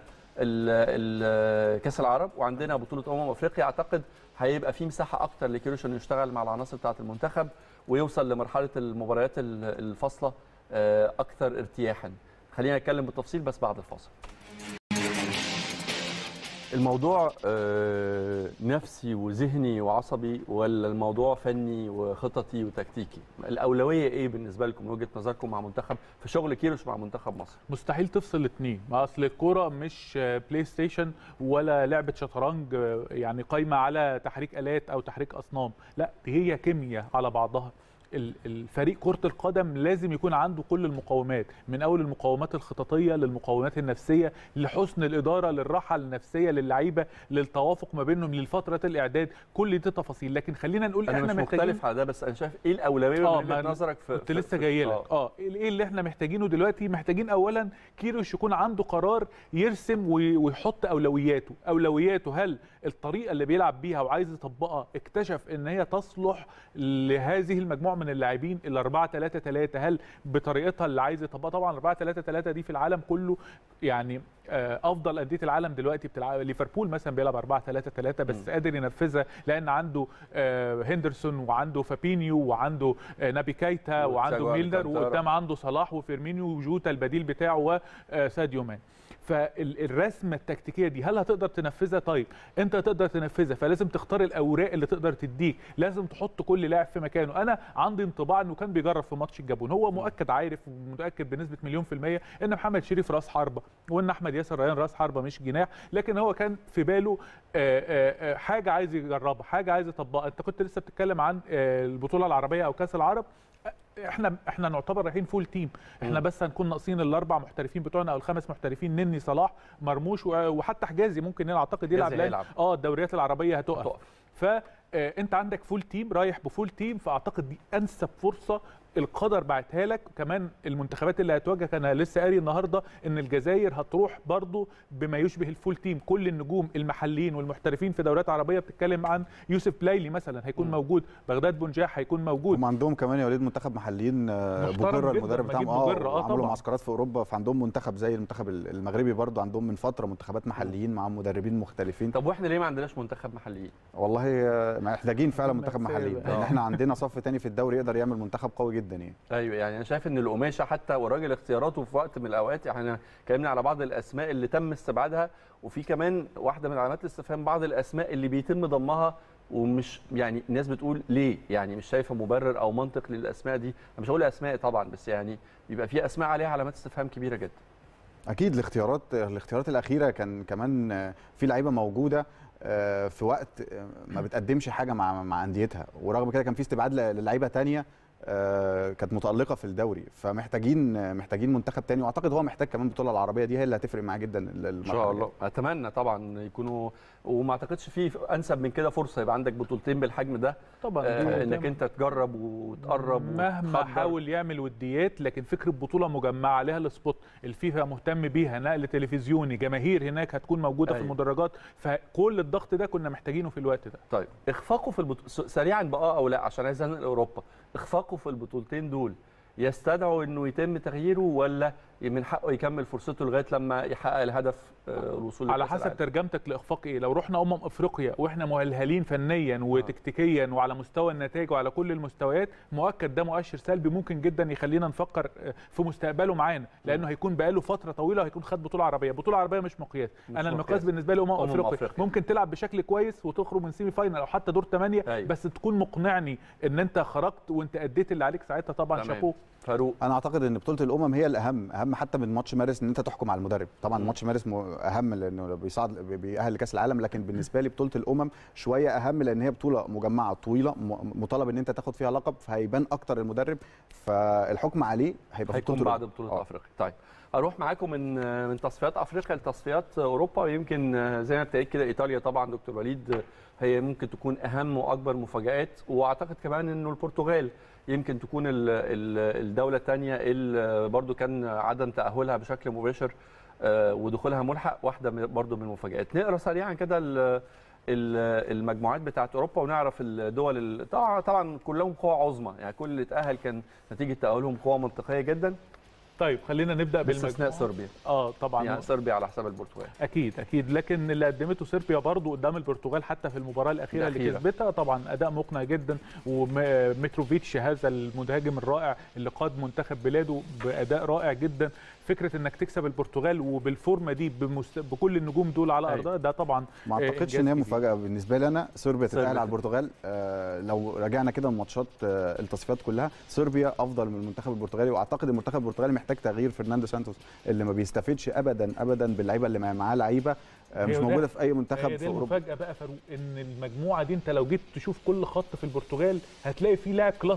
ال- ال- كاس العرب وعندنا بطوله امم افريقيا اعتقد هيبقى في مساحه اكتر لكيروش انه يشتغل مع العناصر بتاعه المنتخب ويوصل لمرحله المباريات ال- الفاصله آه، اكثر ارتياحا خلينا نتكلم بالتفصيل بس بعد الفاصل الموضوع آه، نفسي وذهني وعصبي ولا الموضوع فني وخططي وتكتيكي الاولويه ايه بالنسبه لكم من وجهه نظركم مع منتخب في شغل كيروش مع منتخب مصر مستحيل تفصل الاثنين ما اصل الكوره مش آه، بلاي ستيشن ولا لعبه شطرنج آه، يعني قايمه على تحريك الات او تحريك اصنام لا دي هي كيمياء على بعضها ال- الفريق كرة القدم لازم يكون عنده كل المقومات من أول المقومات الخططية للمقومات النفسية لحسن الإدارة للراحة النفسية للعيبة للتوافق ما بينهم لفترة الإعداد كل دي تفاصيل لكن خلينا نقول انا احنا مش محتاجين مختلف على ده بس انا شايف ايه الاولويه آه، من ما وجهه أنا نظرك في كنت في- لسه في- جاي لك آه. اه ايه اللي احنا محتاجينه دلوقتي محتاجين اولا كيروش يكون عنده قرار يرسم وي- ويحط اولوياته اولوياته هل الطريقه اللي بيلعب بيها وعايز يطبقها اكتشف ان هي تصلح لهذه المجموعه من اللاعبين ال 4 3 3 هل بطريقتها اللي عايز يطبقها طبعا 4 3 3 دي في العالم كله يعني آه، افضل انديه العالم دلوقتي بتلعب ليفربول مثلا بيلعب 4 3 3 بس م. قادر ينفذها لان عنده آه، هندرسون وعنده فابينيو وعنده آه، نابي كايتا وعنده وتشاغو ميلنر ألكانتارا. وقدام عنده صلاح وفيرمينيو وجوتا البديل بتاعه وساديو مان فالرسمه التكتيكيه دي هل هتقدر تنفذها طيب انت هتقدر تنفذها فلازم تختار الاوراق اللي تقدر تديك لازم تحط كل لاعب في مكانه انا عندي انطباع انه كان بيجرب في ماتش الجابون هو مؤكد عارف ومتاكد بنسبه مليون في الميه ان محمد شريف راس حربه وان احمد ياسر ريان راس حربه مش جناح لكن هو كان في باله آه، آه، آه، حاجه عايز يجربها حاجه عايز يطبقها انت كنت لسه بتتكلم عن آه، البطوله العربيه او كاس العرب احنا احنا نعتبر رايحين فول تيم احنا مم. بس هنكون ناقصين الاربع محترفين بتوعنا او الخمس محترفين نني صلاح مرموش و- وحتى حجازي ممكن اعتقد يلعب حجازي لأن- هيلعب. اه الدوريات العربيه هتقف هتقف. فانت عندك فول تيم رايح بفول تيم فاعتقد دي انسب فرصه القدر بعتها لك كمان المنتخبات اللي هتواجهك انا لسه قاري النهارده ان الجزائر هتروح برضو بما يشبه الفول تيم كل النجوم المحليين والمحترفين في دوريات عربيه بتتكلم عن يوسف بلايلي مثلا هيكون مم. موجود بغداد بنجاح هيكون موجود هم عندهم كمان يا وليد منتخب محليين آه، محترم بوجره جداً، المدرب بتاعهم مجيد بوجرة، آه عملوا طبعاً. معسكرات في اوروبا فعندهم منتخب زي المنتخب المغربي برضو عندهم من فتره منتخبات محليين مع مدربين مختلفين طب واحنا ليه ما عندناش منتخب محليين والله آه، محتاجين فعلا هم منتخب مأساة محليين بقى. لان آه. احنا عندنا صف تاني في الدوري يقدر يعمل منتخب قوي جدا يعني ايوه يعني انا شايف ان القماشه حتى والراجل اختياراته في وقت من الاوقات احنا اتكلمنا على بعض الاسماء اللي تم استبعادها وفي كمان واحده من علامات الاستفهام بعض الاسماء اللي بيتم ضمها ومش يعني الناس بتقول ليه يعني مش شايفه مبرر او منطق للاسماء دي انا مش هقول اسماء طبعا بس يعني بيبقى في اسماء عليها علامات استفهام كبيره جدا اكيد الاختيارات الاختيارات الاخيره كان كمان آه، في لعيبه موجوده آه، في وقت آه، ما بتقدمش حاجه مع مع انديتها ورغم كده كان في استبعاد ل- للعيبه تانية آه، كانت متالقه في الدوري فمحتاجين آه، محتاجين منتخب تاني واعتقد هو محتاج كمان البطوله العربيه دي هي اللي هتفرق معاه جدا ال- ان المرحلة شاء الجاية. الله اتمنى طبعا يكونوا وما اعتقدش في انسب من كده فرصه يبقى عندك بطولتين بالحجم ده طبعا آه انك انت تجرب وتقرب مهما وتخبر. حاول يعمل وديات لكن فكره بطوله مجمعه عليها السبوت الفيفا مهتم بيها نقل تلفزيوني جماهير هناك هتكون موجوده في أيوة. المدرجات فكل الضغط ده كنا محتاجينه في الوقت ده طيب اخفاقه في البطو... س- سريعا بقى او لا عشان عايز انقل اوروبا اخفاقه في البطولتين دول يستدعوا انه يتم تغييره ولا من حقه يكمل فرصته لغايه لما يحقق الهدف آه، الوصول على لكأس حسب العالم؟ ترجمتك لاخفاق ايه لو رحنا امم افريقيا واحنا مؤهلين فنيا وتكتيكيا وعلى مستوى النتائج وعلى كل المستويات مؤكد ده مؤشر سلبي ممكن جدا يخلينا نفكر آه، في مستقبله معانا لانه هيكون بقاله فتره طويله وهيكون خد بطوله عربيه بطوله عربيه مش مقياس مش انا مقياس. المقياس بالنسبه لي امم أمم افريقيا أفريقيا. ممكن تلعب بشكل كويس وتخرج من سيمي فاينل او حتى دور ثمانيه أيوة. بس تكون مقنعني ان انت خرجت وانت اديت اللي عليك ساعتها طبعا تمام. شابوه فاروق انا اعتقد ان بطوله الامم هي الاهم اهم حتى من ماتش مارس ان انت تحكم على المدرب طبعا مم. ماتش مارس م- اهم لانه بيصعد بي- بيأهل لكاس العالم لكن بالنسبه لي بطوله الامم شويه اهم لان هي بطوله مجمعه طويله م- مطالب ان انت تاخد فيها لقب فهيبان اكتر المدرب فالحكم عليه هيبقى في هيكون بطوله بعد الأمم. بطوله آه. افريقيا طيب اروح معاكم من من تصفيات افريقيا لتصفيات اوروبا ويمكن زي ما ابتديت كده ايطاليا طبعا دكتور وليد هي ممكن تكون اهم واكبر مفاجات واعتقد كمان انه البرتغال يمكن تكون ال- ال- الدوله الثانيه اللي برضو كان عدم تاهلها بشكل مباشر آه، ودخولها ملحق واحده من- برضو من المفاجات نقرا سريعا كده ال- ال- المجموعات بتاعت اوروبا ونعرف الدول ال- طبعا طبعا كلهم قوى عظمى يعني كل اللي اتاهل كان نتيجه تاهلهم قوه منطقيه جدا طيب خلينا نبدا باستثناء بالمجموعه صربيا اه طبعا يعني صربيا على حساب البرتغال اكيد اكيد لكن اللي قدمته صربيا برضو قدام البرتغال حتى في المباراه الاخيره اللي الأخيرة. كسبتها طبعا اداء مقنع جدا ومتروفيتش هذا المهاجم الرائع اللي قاد منتخب بلاده باداء رائع جدا فكره انك تكسب البرتغال وبالفورمه دي بمست... بكل النجوم دول على أيوة. ارضها ده طبعا ما آه، اعتقدش إنجاز ان هي كبير. مفاجاه بالنسبه لي انا صربيا تتاهل صربيا. على البرتغال آه لو راجعنا كده الماتشات آه التصفيات كلها صربيا افضل من المنتخب البرتغالي واعتقد المنتخب البرتغالي محتاج تغيير فرناندو سانتوس اللي ما بيستفدش ابدا ابدا باللعيبه اللي معاه لعيبه آه مش هي وده- موجوده في اي منتخب هي في دي اوروبا المفاجاه بقى فاروق ان المجموعه دي انت لو جيت تشوف كل خط في البرتغال هتلاقي فيه لاعب كلاس ايه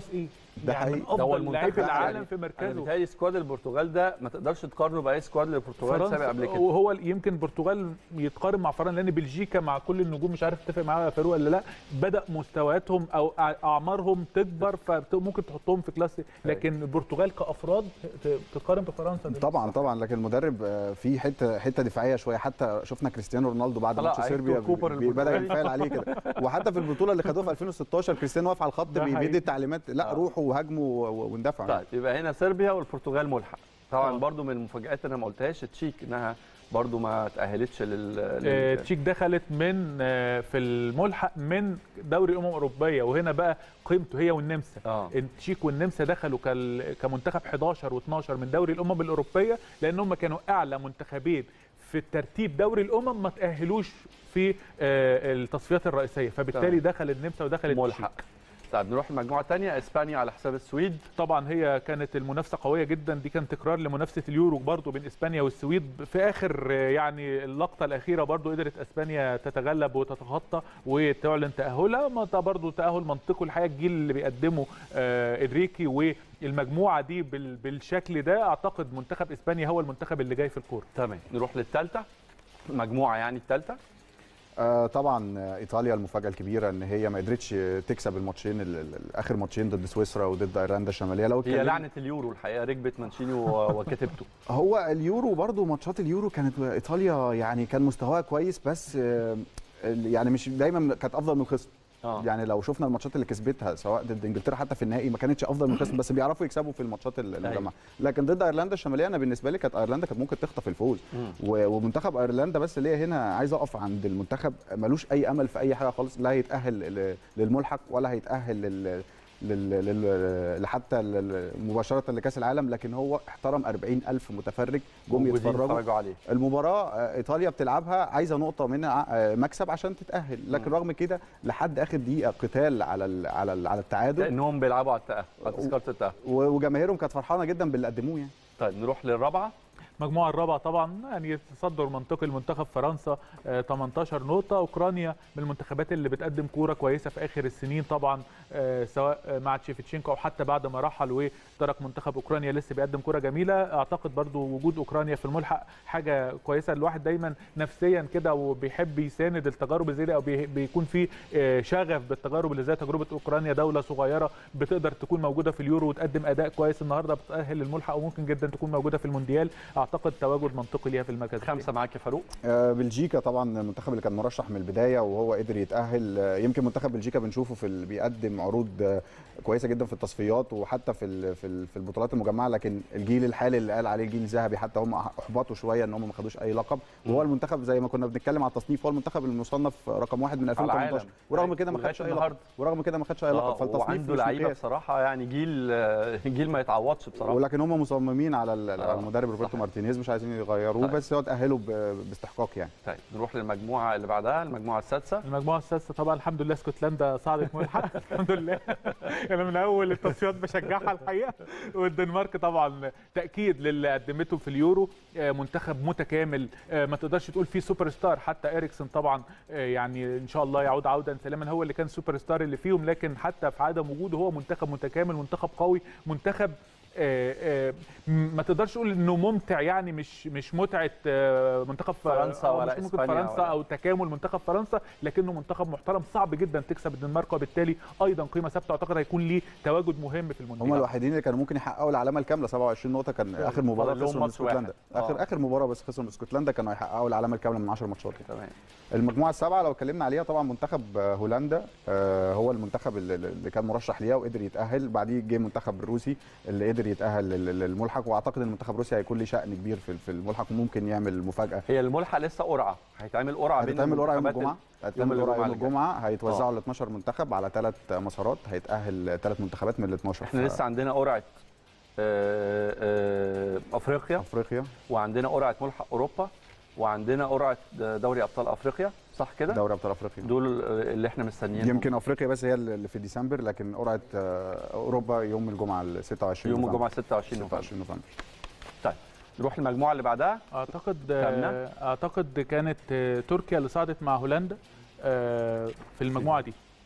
ده يعني من حقيقي. ده هو افضل لاعبي المنتخب العالم يعني في انا مركزه بيتهيألي سكواد البرتغال ده ما تقدرش تقارنه باي سكواد للبرتغال سابق قبل كده وهو يمكن البرتغال يتقارن مع فرنسا لان بلجيكا مع كل النجوم مش عارف تتفق معايا يا فاروق ولا لا بدا مستوياتهم او أع- اعمارهم تكبر فممكن تحطهم في كلاس لكن البرتغال كافراد ت- تقارن بفرنسا دلوقتي. طبعا طبعا لكن المدرب آه، في حته حته دفاعيه شويه حتى شفنا كريستيانو رونالدو بعد طلع ماتش هيكتور صربيا كوبر بي- بدا البرتغالي. ينفعل عليه كده وحتى في البطوله اللي خدوها في 2016 كريستيانو واقف على الخط ده بي- حقيقي. بيدي التعليمات لا آه. روحوا وهاجموا و- واندفعوا طيب يبقى هنا صربيا والبرتغال ملحق طبعا آه. برضو من المفاجآت اللي انا ما قلتهاش تشيك انها برضو ما تأهلتش لل, آه، لل... تشيك دخلت من آه، في الملحق من دوري الامم الاوروبيه وهنا بقى قيمته هي والنمسا اه التشيك والنمسا دخلوا كال- كمنتخب 11 و12 من دوري الامم الاوروبيه لان هم كانوا اعلى منتخبين في الترتيب دوري الامم ما تاهلوش في آه، التصفيات الرئيسيه فبالتالي تمام. دخل النمسا ودخل التشيك ملحق طيب نروح المجموعه الثانيه اسبانيا على حساب السويد طبعا هي كانت المنافسه قويه جدا دي كان تكرار لمنافسه اليورو برضو بين اسبانيا والسويد في اخر آه، يعني اللقطه الاخيره برضو قدرت اسبانيا تتغلب وتتخطى وتعلن تاهلها ما ده برضو تاهل منطقي الحقيقه الجيل اللي بيقدمه آه، ادريكي والمجموعه دي بال- بالشكل ده اعتقد منتخب اسبانيا هو المنتخب اللي جاي في الكوره تمام نروح للثالثه مجموعه يعني الثالثه آه طبعا آه، ايطاليا المفاجاه الكبيره ان هي ما قدرتش تكسب الماتشين ال- ال- اخر ماتشين ضد سويسرا وضد ايرلندا الشماليه لو هي اتكلمنا- لعنه اليورو الحقيقه ركبت مانشيني و- وكتبته هو اليورو برضو ماتشات اليورو كانت ايطاليا يعني كان مستواها كويس بس آه، يعني مش دايما كانت افضل من الخصم اه يعني لو شفنا الماتشات اللي كسبتها سواء ضد انجلترا حتى في النهائي ما كانتش افضل من الخصم بس بيعرفوا يكسبوا في الماتشات ال- المجمعه لكن ضد ايرلندا الشماليه انا بالنسبه لي كانت ايرلندا كانت ممكن تخطف الفوز مم. و- ومنتخب ايرلندا بس ليه هنا عايز اقف عند المنتخب ملوش اي امل في اي حاجه خالص لا هيتاهل ل- للملحق ولا هيتاهل لل لل... لل... لحتى لل- مباشره لكاس العالم لكن هو احترم 40 الف متفرج جم موجودين يتفرجوا يتفرجوا عليه المباراه آه، ايطاليا بتلعبها عايزه نقطه منها آه، مكسب عشان تتاهل لكن مم. رغم كده لحد اخر دقيقه قتال على ال... على ال... على التعادل لانهم بيلعبوا على التاهل على تذكره التاهل و- وجماهيرهم كانت فرحانه جدا باللي قدموه يعني طيب نروح للرابعه المجموعه الرابعه طبعا يعني تصدر منطقي المنتخب فرنسا آه، 18 نقطه اوكرانيا من المنتخبات اللي بتقدم كوره كويسه في اخر السنين طبعا آه، سواء آه، مع تشيفتشينكو او حتى بعد ما رحل وترك منتخب اوكرانيا لسه بيقدم كوره جميله اعتقد برضو وجود اوكرانيا في الملحق حاجه كويسه الواحد دايما نفسيا كده وبيحب يساند التجارب اللي زي دي او بي- بيكون في آه، شغف بالتجارب اللي زي تجربه اوكرانيا دوله صغيره بتقدر تكون موجوده في اليورو وتقدم اداء كويس النهارده بتاهل للملحق وممكن جدا تكون موجوده في المونديال اعتقد تواجد منطقي ليها في المركز الثاني. خمسه معاك يا فاروق آه، بلجيكا طبعا المنتخب اللي كان مرشح من البدايه وهو قدر يتاهل آه، يمكن منتخب بلجيكا بنشوفه في ال- بيقدم عروض آه، كويسه جدا في التصفيات وحتى في ال- في ال- في البطولات المجمعه لكن الجيل الحالي اللي قال عليه الجيل الذهبي حتى هم احبطوا شويه ان هم ما خدوش اي لقب وهو المنتخب زي ما كنا بنتكلم على التصنيف هو المنتخب المصنف رقم واحد من 2018 العالم. ورغم كده ما لغاية خدش اي لقب النهاردة. ورغم كده ما خدش اي آه، لقب فالتصنيف وعنده مش لعيبه مقياس. بصراحه يعني جيل آه، جيل ما يتعوضش بصراحه ولكن هم مصممين على ال- آه، على المدرب روبرتو صحيح. مارتينيز مش عايزين يغيروه طيب. بس هو تاهلوا ب- باستحقاق يعني طيب نروح للمجموعه اللي بعدها المجموعه السادسه المجموعه السادسه طبعا الحمد لله اسكتلندا صعدت ملحق الحمد لله انا من اول التصفيات بشجعها الحقيقه والدنمارك طبعا تاكيد للي قدمته في اليورو آه، منتخب متكامل آه، ما تقدرش تقول فيه سوبر ستار حتى اريكسن طبعا آه، يعني ان شاء الله يعود عودا سلاما هو اللي كان سوبر ستار اللي فيهم لكن حتى في عدم وجوده هو منتخب متكامل منتخب قوي منتخب آه، آه، م- ما تقدرش تقول انه ممتع يعني مش مش متعه آه، منتخب فرنسا أو ولا مش ممكن إسبانيا فرنسا ولا- او تكامل منتخب فرنسا لكنه منتخب محترم صعب جدا تكسب الدنمارك وبالتالي ايضا قيمه ثابته اعتقد هيكون ليه تواجد مهم في المونديال هم الوحيدين اللي كانوا ممكن يحققوا العلامه الكامله 27 نقطه كان فعلا. اخر مباراه فاضل لهم خسروا من ماتش واحد. اسكتلندا اخر آه. اخر مباراه بس خسروا من اسكتلندا كانوا هيحققوا العلامه الكامله من 10 ماتشات تمام المجموعه السابعه لو اتكلمنا عليها طبعا منتخب آه، هولندا آه، هو المنتخب اللي- اللي كان مرشح ليها وقدر يتاهل بعديه جه المنتخب الروسي اللي قدر يتاهل لل- للملحق واعتقد ان المنتخب الروسي هيكون له شأن كبير في في الملحق وممكن يعمل مفاجاه هي الملحق لسه قرعه هيتعمل قرعه بين هتتعمل قرعه يوم المنتخبات الجمعه هتتعمل قرعه يوم الجاي. الجمعه هيتوزعوا ل 12 منتخب على ثلاث مسارات هيتاهل ثلاث منتخبات من ال 12 احنا لسه عندنا قرعه آه، آه، افريقيا افريقيا وعندنا قرعه ملحق اوروبا وعندنا قرعه دوري ابطال افريقيا صح كده دوري ابطال افريقيا دول اللي احنا مستنيينهم يمكن افريقيا بس هي اللي في ديسمبر لكن قرعه آه، اوروبا يوم الجمعه ال 26 يوم نوفمبر. الجمعه 26 نوفمبر 26 نوفمبر نروح المجموعه اللي بعدها اعتقد كاملة؟ اعتقد كانت آه، تركيا اللي صعدت مع هولندا آه، في المجموعه دي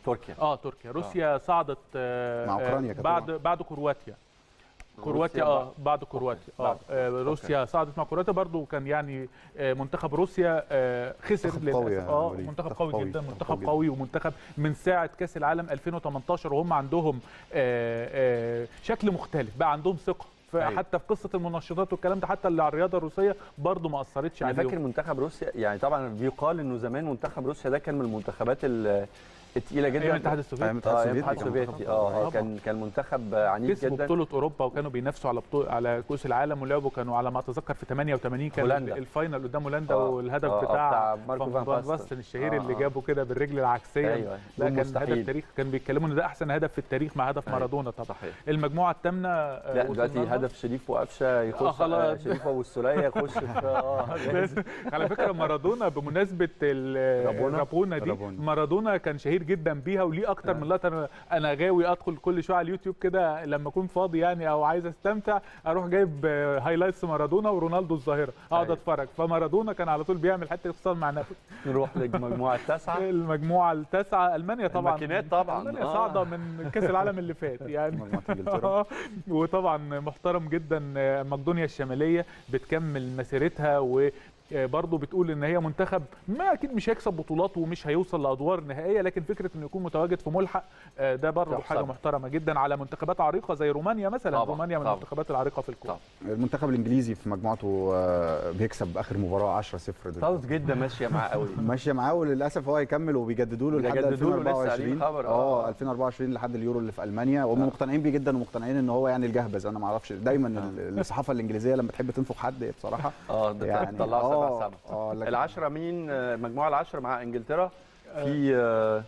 تركيا اه تركيا روسيا صعدت آه مع أوكرانيا آه كانت بعد طبعاً. بعد كرواتيا كرواتيا روسيا اه بعد كرواتيا اه بعد. آه، روسيا صعدت مع كرواتيا برضو كان يعني آه، منتخب روسيا آه، خسر منتخب قوي للاسف يا اه وليد. منتخب منتخب قوي قوي، جدا منتخب منتخب قوي قوي ومنتخب من ساعه كاس العالم 2018 وهم عندهم آه، آه، شكل مختلف بقى عندهم ثقه أيوة. حتى في قصه المنشطات والكلام ده حتى اللي على الرياضه الروسيه برضو ما اثرتش انا عليهم فاكر منتخب روسيا يعني طبعا بيقال انه زمان منتخب روسيا ده كان من المنتخبات ال- التقيله جدا ايام الاتحاد أيام السوفيتي الاتحاد اه السوفيتي الاتحاد كان السوفيتي منتخب اه طبعاً. آه، كان كان منتخب عنيف كسبوا جدا بطولة أوروبا وكانوا بينافسوا على بطولة على كأس العالم ولعبوا كانوا على ما أتذكر في 88 كان هولندا. الفاينل قدام هولندا آه، والهدف آه، آه، بتاع, بتاع ماركو فان فان باستن. باستن الشهير آه، اللي آه. جابه كده بالرجل العكسية ايوه لا جول كان مستحيل. هدف تاريخ كان بيتكلموا ان ده احسن هدف في التاريخ مع هدف أيوة. مارادونا طبعا صحيح المجموعه الثامنه آه، لا وصلنا دلوقتي لها. هدف شريف وقفشه يخش آه، خلاص. آه، شريف ابو السوليه يخش في اه جاهز. على فكره مارادونا بمناسبه ال- رابونا؟ رابونا دي رابونا. مارادونا كان شهير جدا بيها وليه اكتر آه. من لقطه انا انا غاوي ادخل كل شويه على اليوتيوب كده لما اكون فاضي يعني او عايز استمتع اروح جايب آه، هايلايتس مارادونا ورونالدو الظاهره اقعد أيوة. اتفرج فمارادونا كان على طول بيعمل حتى اتصال مع نفسه نروح للمجموعه التاسعه المجموعه التاسعه المانيا طبعا الماكينات طبعا المانيا آه. صاعده من كاس العالم اللي فات يعني مجموعة إنجلترا. آه، وطبعا محترم جدا آه، مقدونيا الشماليه بتكمل مسيرتها و آه، برضه بتقول ان هي منتخب ما اكيد مش هيكسب بطولات ومش هيوصل لادوار نهائيه لكن فكره انه يكون متواجد في ملحق آه، ده برضه تحسب. حاجه محترمه جدا على منتخبات عريقه زي رومانيا مثلا طبعاً، رومانيا من طبعاً. المنتخبات العريقه في الكوره طبعاً. المنتخب الانجليزي في مجموعته آه، بيكسب اخر مباراه 10 0 طاز جدا ماشيه معاه قوي ماشيه معاه وللاسف هو هيكمل وبيجددوا له لحد بيجددوا له لسه 2024 قاريين خبر، اه آه. 2024 لحد اليورو اللي في المانيا وهم مقتنعين بيه جدا ومقتنعين ان هو يعني الجهبذ انا ما اعرفش دايما ال- الصحافه الانجليزيه لما تحب تنفخ حد بصراحه اه ده يعني طلعوا آه، سبع سبع اه لكن العشرة مين آه، المجموعة العشرة مع انجلترا في آه،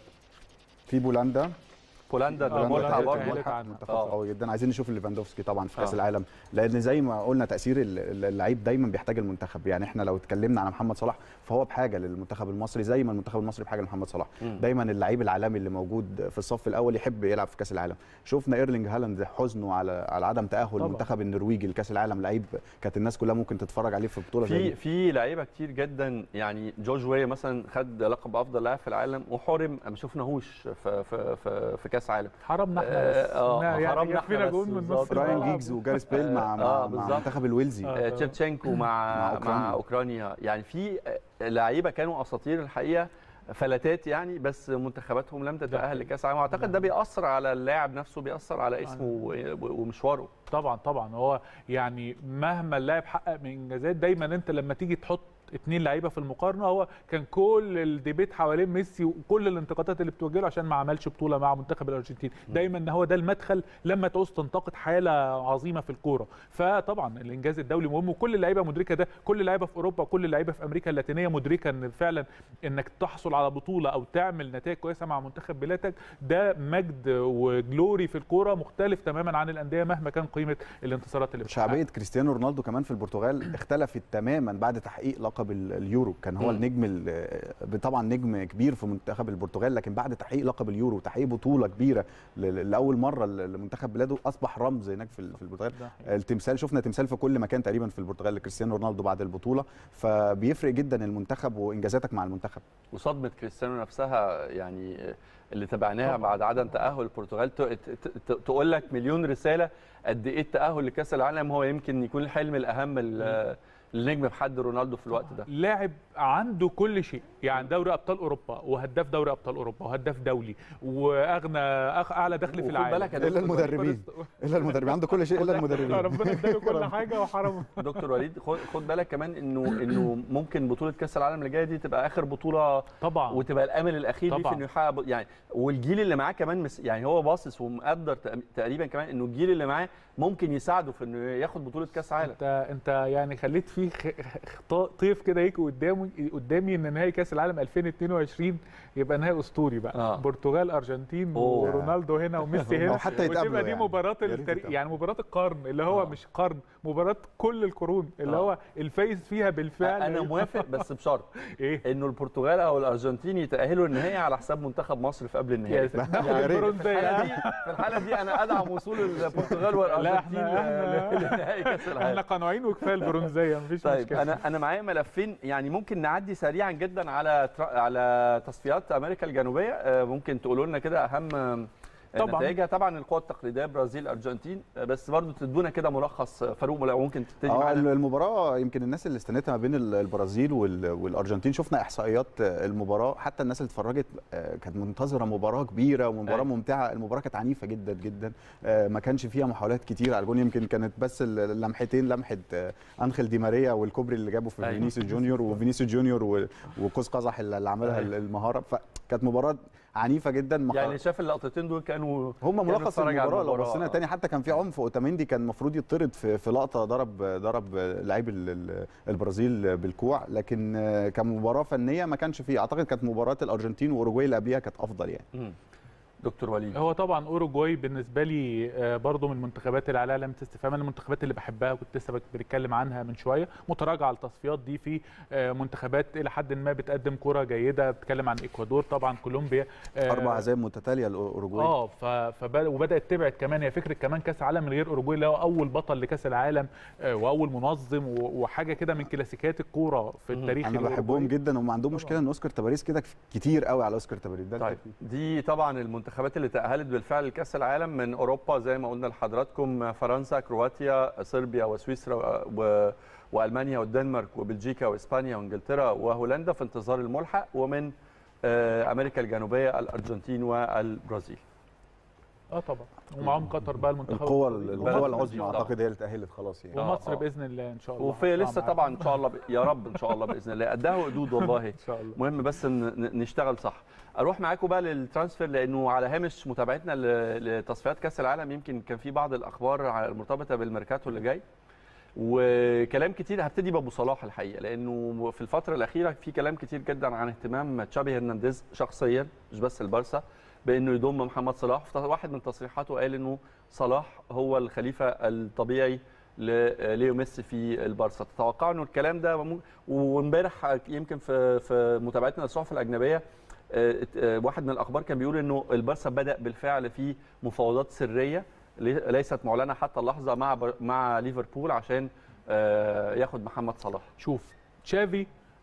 في بولندا بولندا آه، ده بولندا ملحق تأهلت برضه عنها. ملحق منتخب آه. قوي جدا عايزين نشوف ليفاندوفسكي طبعا في كاس آه. العالم لان زي ما قلنا تاثير ال- ال- اللعيب دايما بيحتاج المنتخب يعني احنا لو اتكلمنا على محمد صلاح فهو بحاجه للمنتخب المصري زي ما المنتخب المصري بحاجه لمحمد صلاح مم. دايما اللعيب العالمي اللي موجود في الصف الاول يحب يلعب في كاس العالم شفنا ايرلينج هالاند حزنه على على عدم تاهل طبعاً. المنتخب النرويجي لكاس العالم لعيب كانت الناس كلها ممكن تتفرج عليه في بطوله زي في دي في لعيبه كتير جدا يعني جورج ويا مثلا خد لقب افضل لاعب في العالم وحرم ما شفناهوش في في في, في كاس عالم حرمنا احنا آه، بس آه، يعني حرمنا يكفينا إحنا جول بس من بالظبط. نص براين الملعب. جيجز وجاريس بيل مع آه، مع, مع بالظبط. المنتخب الويلزي آه. آه، تشيفتشينكو مع مع مع أوكرانيا. اوكرانيا يعني في آه، لعيبه كانوا اساطير الحقيقه فلتات يعني بس منتخباتهم لم تتاهل حقيقي. لكاس العالم واعتقد ده بيأثر على اللاعب نفسه بيأثر على اسمه و- ومشواره طبعا طبعا هو يعني مهما اللاعب حقق من انجازات دايما انت لما تيجي تحط اتنين لعيبه في المقارنه هو كان كل الديبيت حوالين ميسي وكل الانتقادات اللي بتوجه له عشان ما عملش بطوله مع منتخب الارجنتين دايما ان هو ده المدخل لما تعوز تنتقد حاله عظيمه في الكوره فطبعا الانجاز الدولي مهم وكل اللعيبه مدركه ده كل اللعيبه في اوروبا وكل اللعيبه في امريكا اللاتينيه مدركه ان فعلا انك تحصل على بطوله او تعمل نتائج كويسه مع منتخب بلادك ده مجد وجلوري في الكوره مختلف تماما عن الانديه مهما كان قيمه الانتصارات اللي بتحققها. شعبيه كريستيانو رونالدو كمان في البرتغال اختلفت تماما بعد تحقيق لقب ال- اليورو كان هو مم. النجم ال- طبعا نجم كبير في منتخب البرتغال لكن بعد تحقيق لقب اليورو وتحقيق بطوله كبيره ل- لاول مره ل- لمنتخب بلاده اصبح رمز هناك في ال- في البرتغال ده حقيقي. التمثال شفنا تمثال في كل مكان تقريبا في البرتغال لكريستيانو رونالدو بعد البطوله فبيفرق جدا المنتخب وانجازاتك مع المنتخب وصدمه كريستيانو نفسها يعني اللي تابعناها طبعاً. بعد عدم تاهل البرتغال ت- ت- ت- تقول لك مليون رساله قد ايه التاهل لكاس العالم هو يمكن يكون الحلم الاهم ال- النجم بحد رونالدو في الوقت ده لاعب عنده كل شيء يعني دوري ابطال اوروبا وهداف دوري ابطال اوروبا وهداف دولي واغنى أخ اعلى دخل في وخد العالم بالك يا الا دكتور المدربين الا المدربين عنده كل شيء الا المدربين ربنا اداله كل حاجه وحرمه دكتور وليد خد خد بالك كمان انه انه ممكن بطوله كاس العالم اللي جايه دي تبقى اخر بطوله طبعا وتبقى الامل الاخير ليه في طبعاً. انه يحقق ب- يعني والجيل اللي معاه كمان مس يعني هو باصص ومقدر تق- تقريبا كمان انه الجيل اللي معاه ممكن يساعده في انه ياخد بطوله كاس عالم انت انت يعني خليت فيه خ- خ- طيف كده يجي قدامي قدامي ان نهائي كاس العالم 2022 يبقى نهائي اسطوري بقى آه. برتغال ارجنتين أوه. ورونالدو هنا وميسي هنا أو حتى يتقابلوا وتبقى دي يعني. مباراه يا ريت التاريخ يتقابلوا. يعني مباراه القرن اللي هو آه. مش قرن مباراه كل القرون اللي آه. هو الفايز فيها بالفعل انا موافق بس بشرط ايه انه البرتغال او الارجنتين يتاهلوا النهائي على حساب منتخب مصر في قبل يا النهائي سلام. يا ناخد ريت. في البرونزيه الحاله دي في الحاله دي انا ادعم وصول البرتغال والارجنتين احنا- ل- لنهائي كاس احنا العالم قانعين وكفايه البرونزيه مفيش طيب مشكله انا انا معايا ملفين يعني ممكن نعدي سريعا جدا على تر- على تصفيات امريكا الجنوبيه آه، ممكن تقولوا لنا كده اهم آه، طبعاً. نتائجها طبعا القوى التقليديه برازيل ارجنتين آه، بس برضو تدونا كده ملخص آه، فاروق لو ممكن تبتدي اه معانا المباراه يمكن الناس اللي استنتها ما بين ال- البرازيل وال- والارجنتين شفنا احصائيات المباراه حتى الناس اللي اتفرجت آه، كانت منتظره مباراه كبيره ومباراه أيوة. ممتعه المباراه كانت عنيفه جدا جدا آه، ما كانش فيها محاولات كتير على الجون يمكن كانت بس ال- اللمحتين لمحه آه، انخيل دي ماريا والكوبري اللي جابه في أيوة. فينيسيوس جونيور وفينيسيوس جونيور و- وقوس قزح اللي عملها أيوة. المهاره فكانت مباراه عنيفه جدا ما يعني شاف اللقطتين دول كانوا هم كانوا ملخص اتفرج على المباراه لو المباراة. بصينا تاني حتى كان في عنف اوتاميندي كان المفروض يطرد في في لقطه ضرب ضرب لعيب ال- ال- البرازيل بالكوع لكن آه، كمباراه فنيه ما كانش فيه اعتقد كانت مباراه الارجنتين واوروجواي اللي قبليها كانت افضل يعني مم. دكتور وليد هو طبعا اوروجواي بالنسبه لي آه، برضو من المنتخبات اللي عليها علامه استفهام انا المنتخبات اللي بحبها كنت لسه بك- بنتكلم عنها من شويه متراجعه على التصفيات دي في آه، منتخبات الى حد ما بتقدم كره جيده بتكلم عن اكوادور طبعا كولومبيا آه، اربع هزايم متتاليه لاوروجواي اه ف... فبد... وبدات تبعد كمان هي فكره كمان كاس عالم من غير اوروجواي اللي هو اول بطل لكاس العالم آه، واول منظم و... وحاجه كده من كلاسيكيات الكوره في مم. التاريخ انا الأوروجواي. بحبهم جدا هم عندهم مشكله ان اوسكار تباريس كده كتير قوي على اوسكار تباريس ده طيب دي طبعا المنتخبات اللي تأهلت بالفعل لكأس العالم من أوروبا زي ما قلنا لحضراتكم فرنسا كرواتيا صربيا وسويسرا و... وألمانيا والدنمارك وبلجيكا وإسبانيا وإنجلترا وهولندا في انتظار الملحق ومن آه، أمريكا الجنوبية الأرجنتين والبرازيل اه طبعا ومعاهم قطر بقى المنتخب القوى الوطني. القوى البلد العظمى طبعاً. اعتقد هي اللي تاهلت خلاص يعني آه، ومصر آه. باذن الله ان شاء الله وفي لسه هتطلع طبعا معاهم. إن شاء الله ب... يا رب إن شاء الله بإذن الله قدها وقدود والله ان شاء الله مهم بس ن- ن- نشتغل صح اروح معاكم بقى للترانسفير لانه على هامش متابعتنا ل- لتصفيات كاس العالم يمكن كان في بعض الاخبار ع- المرتبطه بالميركاتو اللي جاي وكلام كتير هبتدي بابو صلاح الحقيقه لانه في الفتره الاخيره في كلام كتير جدا عن اهتمام تشابي هرنانديز شخصيا مش بس البارسا بانه يضم محمد صلاح واحد من تصريحاته قال انه صلاح هو الخليفه الطبيعي لليو ميسي في البارسا تتوقعوا انه الكلام ده ممكن وامبارح يمكن في في متابعتنا للصحف الاجنبيه آه، آه، واحد من الاخبار كان بيقول انه البارسا بدا بالفعل في مفاوضات سريه لي- ليست معلنه حتى اللحظه مع بر- مع ليفربول عشان آه، ياخد محمد صلاح شوف تشافي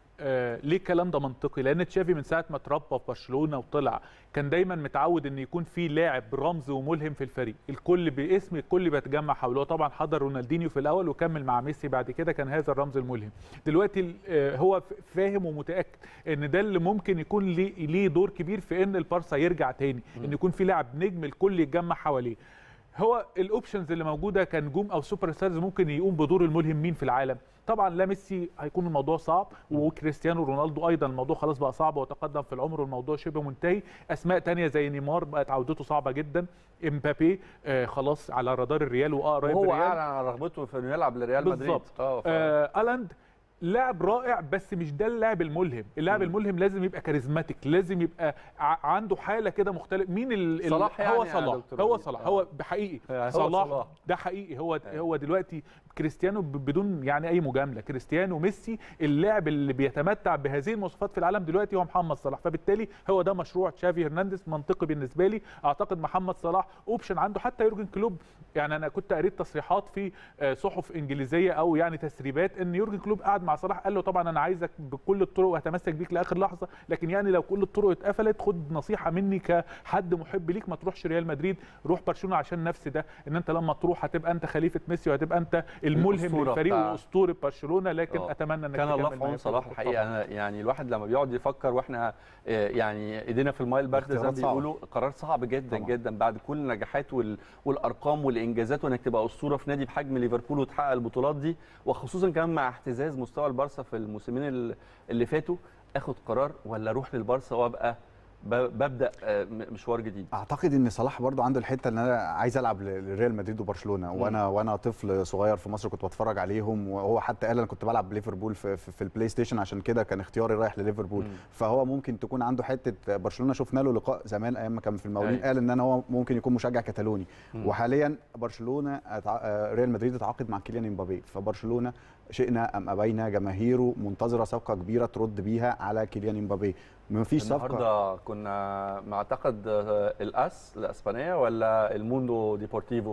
آه ليه الكلام ده منطقي لان تشافي من ساعه ما اتربى في برشلونه وطلع كان دايما متعود ان يكون في لاعب رمز وملهم في الفريق الكل باسم الكل بيتجمع حوله هو طبعا حضر رونالدينيو في الاول وكمل مع ميسي بعد كده كان هذا الرمز الملهم دلوقتي آه هو ف- فاهم ومتاكد ان ده اللي ممكن يكون ليه ليه دور كبير في ان البارسا يرجع تاني ان يكون في لاعب نجم الكل يتجمع حواليه هو الاوبشنز اللي موجوده كنجوم او سوبر ستارز ممكن يقوم بدور الملهم مين في العالم طبعا لا ميسي هيكون الموضوع صعب وكريستيانو رونالدو ايضا الموضوع خلاص بقى صعب وتقدم في العمر والموضوع شبه منتهي اسماء تانية زي نيمار بقت عودته صعبه جدا امبابي آه خلاص على رادار الريال واقرب وهو الريال اعلن عن رغبته في انه يلعب لريال مدريد بالظبط. اه ف- آه الاند لاعب رائع بس مش ده اللاعب الملهم اللاعب مم. الملهم لازم يبقى كاريزماتيك لازم يبقى ع- عنده حاله كده مختلف مين ال ال- صلاح يعني هو يا صلاح دكتور هو وليد. صلاح آه. هو بحقيقي هو صلاح, صلاح. ده حقيقي هو أيوة. هو دلوقتي كريستيانو ب- بدون يعني اي مجامله كريستيانو ميسي اللاعب اللي بيتمتع بهذه المواصفات في العالم دلوقتي هو محمد صلاح فبالتالي هو ده مشروع تشافي هرنانديز منطقي بالنسبه لي اعتقد محمد صلاح اوبشن عنده حتى يورجن كلوب يعني انا كنت قريت تصريحات في آه، صحف انجليزيه او يعني تسريبات ان يورجن كلوب قعد مع صلاح قال له طبعا انا عايزك بكل الطرق وهتمسك بيك لاخر لحظه لكن يعني لو كل الطرق اتقفلت خد نصيحه مني كحد محب ليك ما تروحش ريال مدريد روح برشلونه عشان نفس ده ان انت لما تروح هتبقى انت خليفه ميسي وهتبقى انت الملهم الأسطورة للفريق بتاع- واسطوره برشلونه لكن آه. اتمنى انك كان الله تكمل في عون معايا صلاح في الحقيقه طبعاً. أنا يعني الواحد لما بيقعد يفكر واحنا آه، يعني ايدينا في الماء البارده زي ما اختيارات صعبة. بيقولوا قرار صعب جدا طبعاً. جدا بعد كل النجاحات وال- والارقام والانجازات وانك تبقى اسطوره في نادي بحجم ليفربول وتحقق البطولات دي وخصوصا كمان مع اهتزاز مستوى البارسا في الموسمين ال- اللي فاتوا اخد قرار ولا اروح للبارسا وابقى ب- ببدا آه، م- مشوار جديد اعتقد ان صلاح برضو عنده الحته ان انا عايز العب ل- لريال مدريد وبرشلونه وانا وانا طفل صغير في مصر كنت بتفرج عليهم وهو حتى قال انا كنت بلعب بليفربول في, في, في البلاي ستيشن عشان كده كان اختياري رايح لليفربول مم. فهو ممكن تكون عنده حته برشلونه شفنا له لقاء زمان ايام ما كان في المقاولين أيوة. قال ان انا هو ممكن يكون مشجع كتالوني مم. وحاليا برشلونه أتع... آه، ريال مدريد اتعاقد مع كيليان امبابي فبرشلونه شئنا ام ابينا جماهيره منتظره صفقه كبيره ترد بيها على كيليان امبابي مفيش صفقه النهارده كنا معتقد آه، الاس الاسبانيه ولا الموندو ديبورتيفو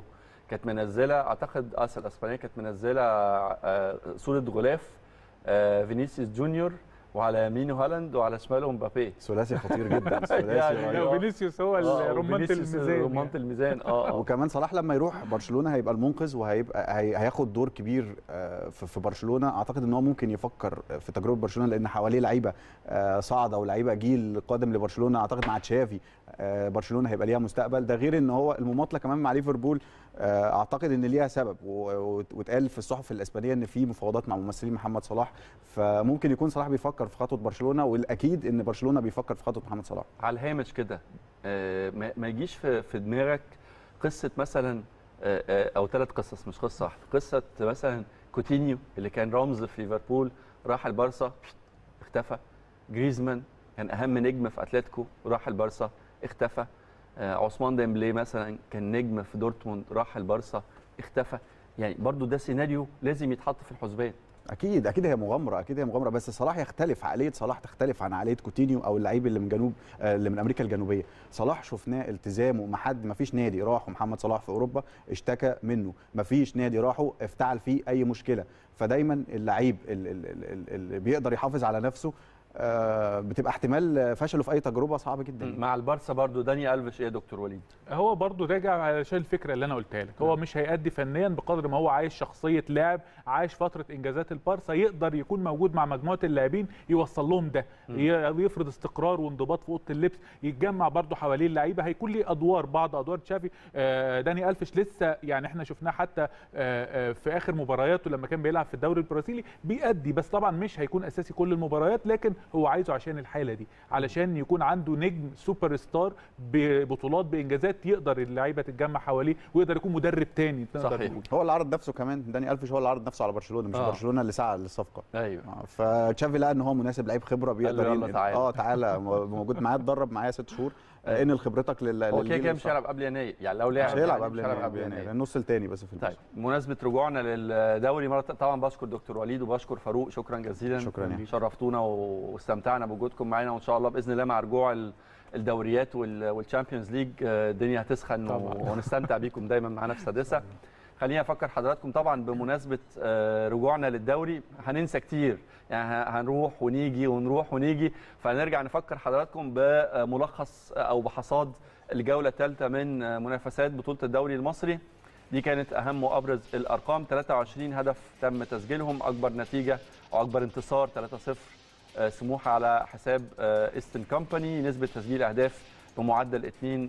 كانت منزله اعتقد اصل الاسبانيه كانت منزله آه، صوره غلاف آه، فينيسيوس جونيور وعلى يمينه هالاند وعلى شماله مبابي ثلاثي خطير جدا ثلاثي يعني رهيب. لو فينيسيوس هو آه، رمانه وفينيسيوس الميزان رمانه يعني. الميزان اه آه. وكمان صلاح لما يروح برشلونه هيبقى المنقذ وهيبقى هي- هياخد دور كبير آه، في في برشلونه اعتقد ان هو ممكن يفكر في تجربه برشلونه لان حواليه لعيبه آه، صاعده ولاعيبه جيل قادم لبرشلونه اعتقد مع تشافي آه، برشلونه هيبقى ليها مستقبل ده غير ان هو المماطله كمان مع ليفربول آه، اعتقد ان ليها سبب و- و- واتقال في الصحف الاسبانيه ان في مفاوضات مع ممثلين محمد صلاح فممكن يكون صلاح بيفكر في خطوه برشلونه والاكيد ان برشلونه بيفكر في خطوه محمد صلاح على الهامش كده آه، ما ما يجيش في في دماغك قصه مثلا آه، آه، او ثلاث قصص مش قصه واحده قصه مثلا كوتينيو اللي كان رمز في ليفربول راح البارسا اختفى جريزمان كان اهم نجم في اتلتيكو راح البارسا اختفى آه، عثمان ديمبلي مثلا كان نجم في دورتموند راح البارسا اختفى يعني برضو ده سيناريو لازم يتحط في الحسبان اكيد اكيد هي مغامره اكيد هي مغامره بس صلاح يختلف عقليه صلاح تختلف عن عقليه كوتينيو او اللعيب اللي من جنوب آه، اللي من امريكا الجنوبيه صلاح شفناه التزامه ما حد ما فيش نادي راحه محمد صلاح في اوروبا اشتكى منه ما فيش نادي راحه افتعل فيه اي مشكله فدايما اللعيب ال- ال- ال- ال- اللي بيقدر يحافظ على نفسه آه، بتبقى احتمال فشله في اي تجربه صعب جدا مع البارسا برضو داني الفيش ايه يا دكتور وليد هو برضو راجع علشان الفكره اللي انا قلتها لك هو مش هيأدي فنيا بقدر ما هو عايش شخصيه لاعب عايش فتره انجازات البارسا يقدر يكون موجود مع مجموعه اللاعبين يوصل لهم ده ي- يفرض استقرار وانضباط في اوضه اللبس يتجمع برضو حواليه اللعيبه هيكون ليه ادوار بعض ادوار تشافي آه، داني الفش لسه يعني احنا شفناه حتى آه، آه، في اخر مبارياته لما كان بيلعب في الدوري البرازيلي بيأدي بس طبعا مش هيكون اساسي كل المباريات لكن هو عايزه عشان الحاله دي علشان يكون عنده نجم سوبر ستار ببطولات بانجازات يقدر اللعيبه تتجمع حواليه ويقدر يكون مدرب تاني تقدر صحيح. تقول. هو اللي عرض نفسه كمان داني الفيش هو اللي عرض نفسه على برشلونه مش آه. برشلونه اللي سعى للصفقه ايوه آه، فتشافي لقى ان هو مناسب لعيب خبره بيقدر يلا ينقل. تعالى. اه تعالى موجود معايا اتدرب معايا ست شهور آه، انقل خبرتك لل هو كده للجيل كده مش الصاعد. هيلعب قبل يناير يعني لو لعب مش هيلعب يعني قبل مش هيلعب يناير قبل يناير يناير النص الثاني بس في طيب الموسم بمناسبه رجوعنا للدوري مره طبعا بشكر دكتور وليد وبشكر فاروق شكرا جزيلا شكراً يا. شرفتونا واستمتعنا بوجودكم معانا وان شاء الله باذن الله مع رجوع ال- الدوريات وال- والشامبيونز ليج آه، الدنيا هتسخن و- طبعاً. ونستمتع بيكم دايما معانا في سادسه خليني افكر حضراتكم طبعا بمناسبه آه، رجوعنا للدوري هننسى كتير يعني ه- هنروح ونيجي ونروح ونيجي فنرجع نفكر حضراتكم بملخص او بحصاد الجوله الثالثه من آه، منافسات بطوله الدوري المصري دي كانت اهم وابرز الارقام 23 هدف تم تسجيلهم اكبر نتيجه او اكبر انتصار 3-0 آه، سموحه على حساب آه، ايستن كومباني نسبه تسجيل اهداف بمعدل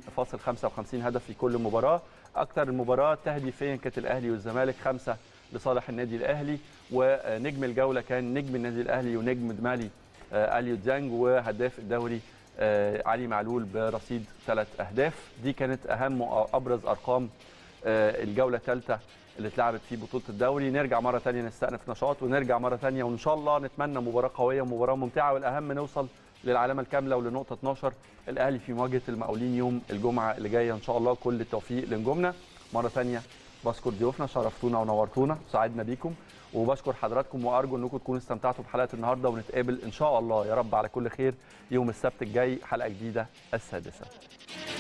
2.55 هدف في كل مباراه اكثر المباراه تهديفيا كانت الاهلي والزمالك خمسه لصالح النادي الاهلي ونجم الجوله كان نجم النادي الاهلي ونجم دمالي آه، اليو ديانج وهداف الدوري آه، علي معلول برصيد ثلاث اهداف دي كانت اهم وابرز ارقام آه، الجوله الثالثه اللي اتلعبت في بطوله الدوري نرجع مره ثانيه نستأنف نشاط ونرجع مره ثانيه وان شاء الله نتمنى مباراه قويه ومباراه ممتعه والاهم نوصل للعلامه الكامله ولنقطه 12 الاهلي في مواجهه المقاولين يوم الجمعه اللي جايه ان شاء الله كل التوفيق لنجومنا مره ثانيه بشكر ضيوفنا شرفتونا ونورتونا سعدنا بيكم وبشكر حضراتكم وارجو انكم تكونوا استمتعتوا بحلقه النهارده ونتقابل ان شاء الله يا رب على كل خير يوم السبت الجاي حلقه جديده السادسه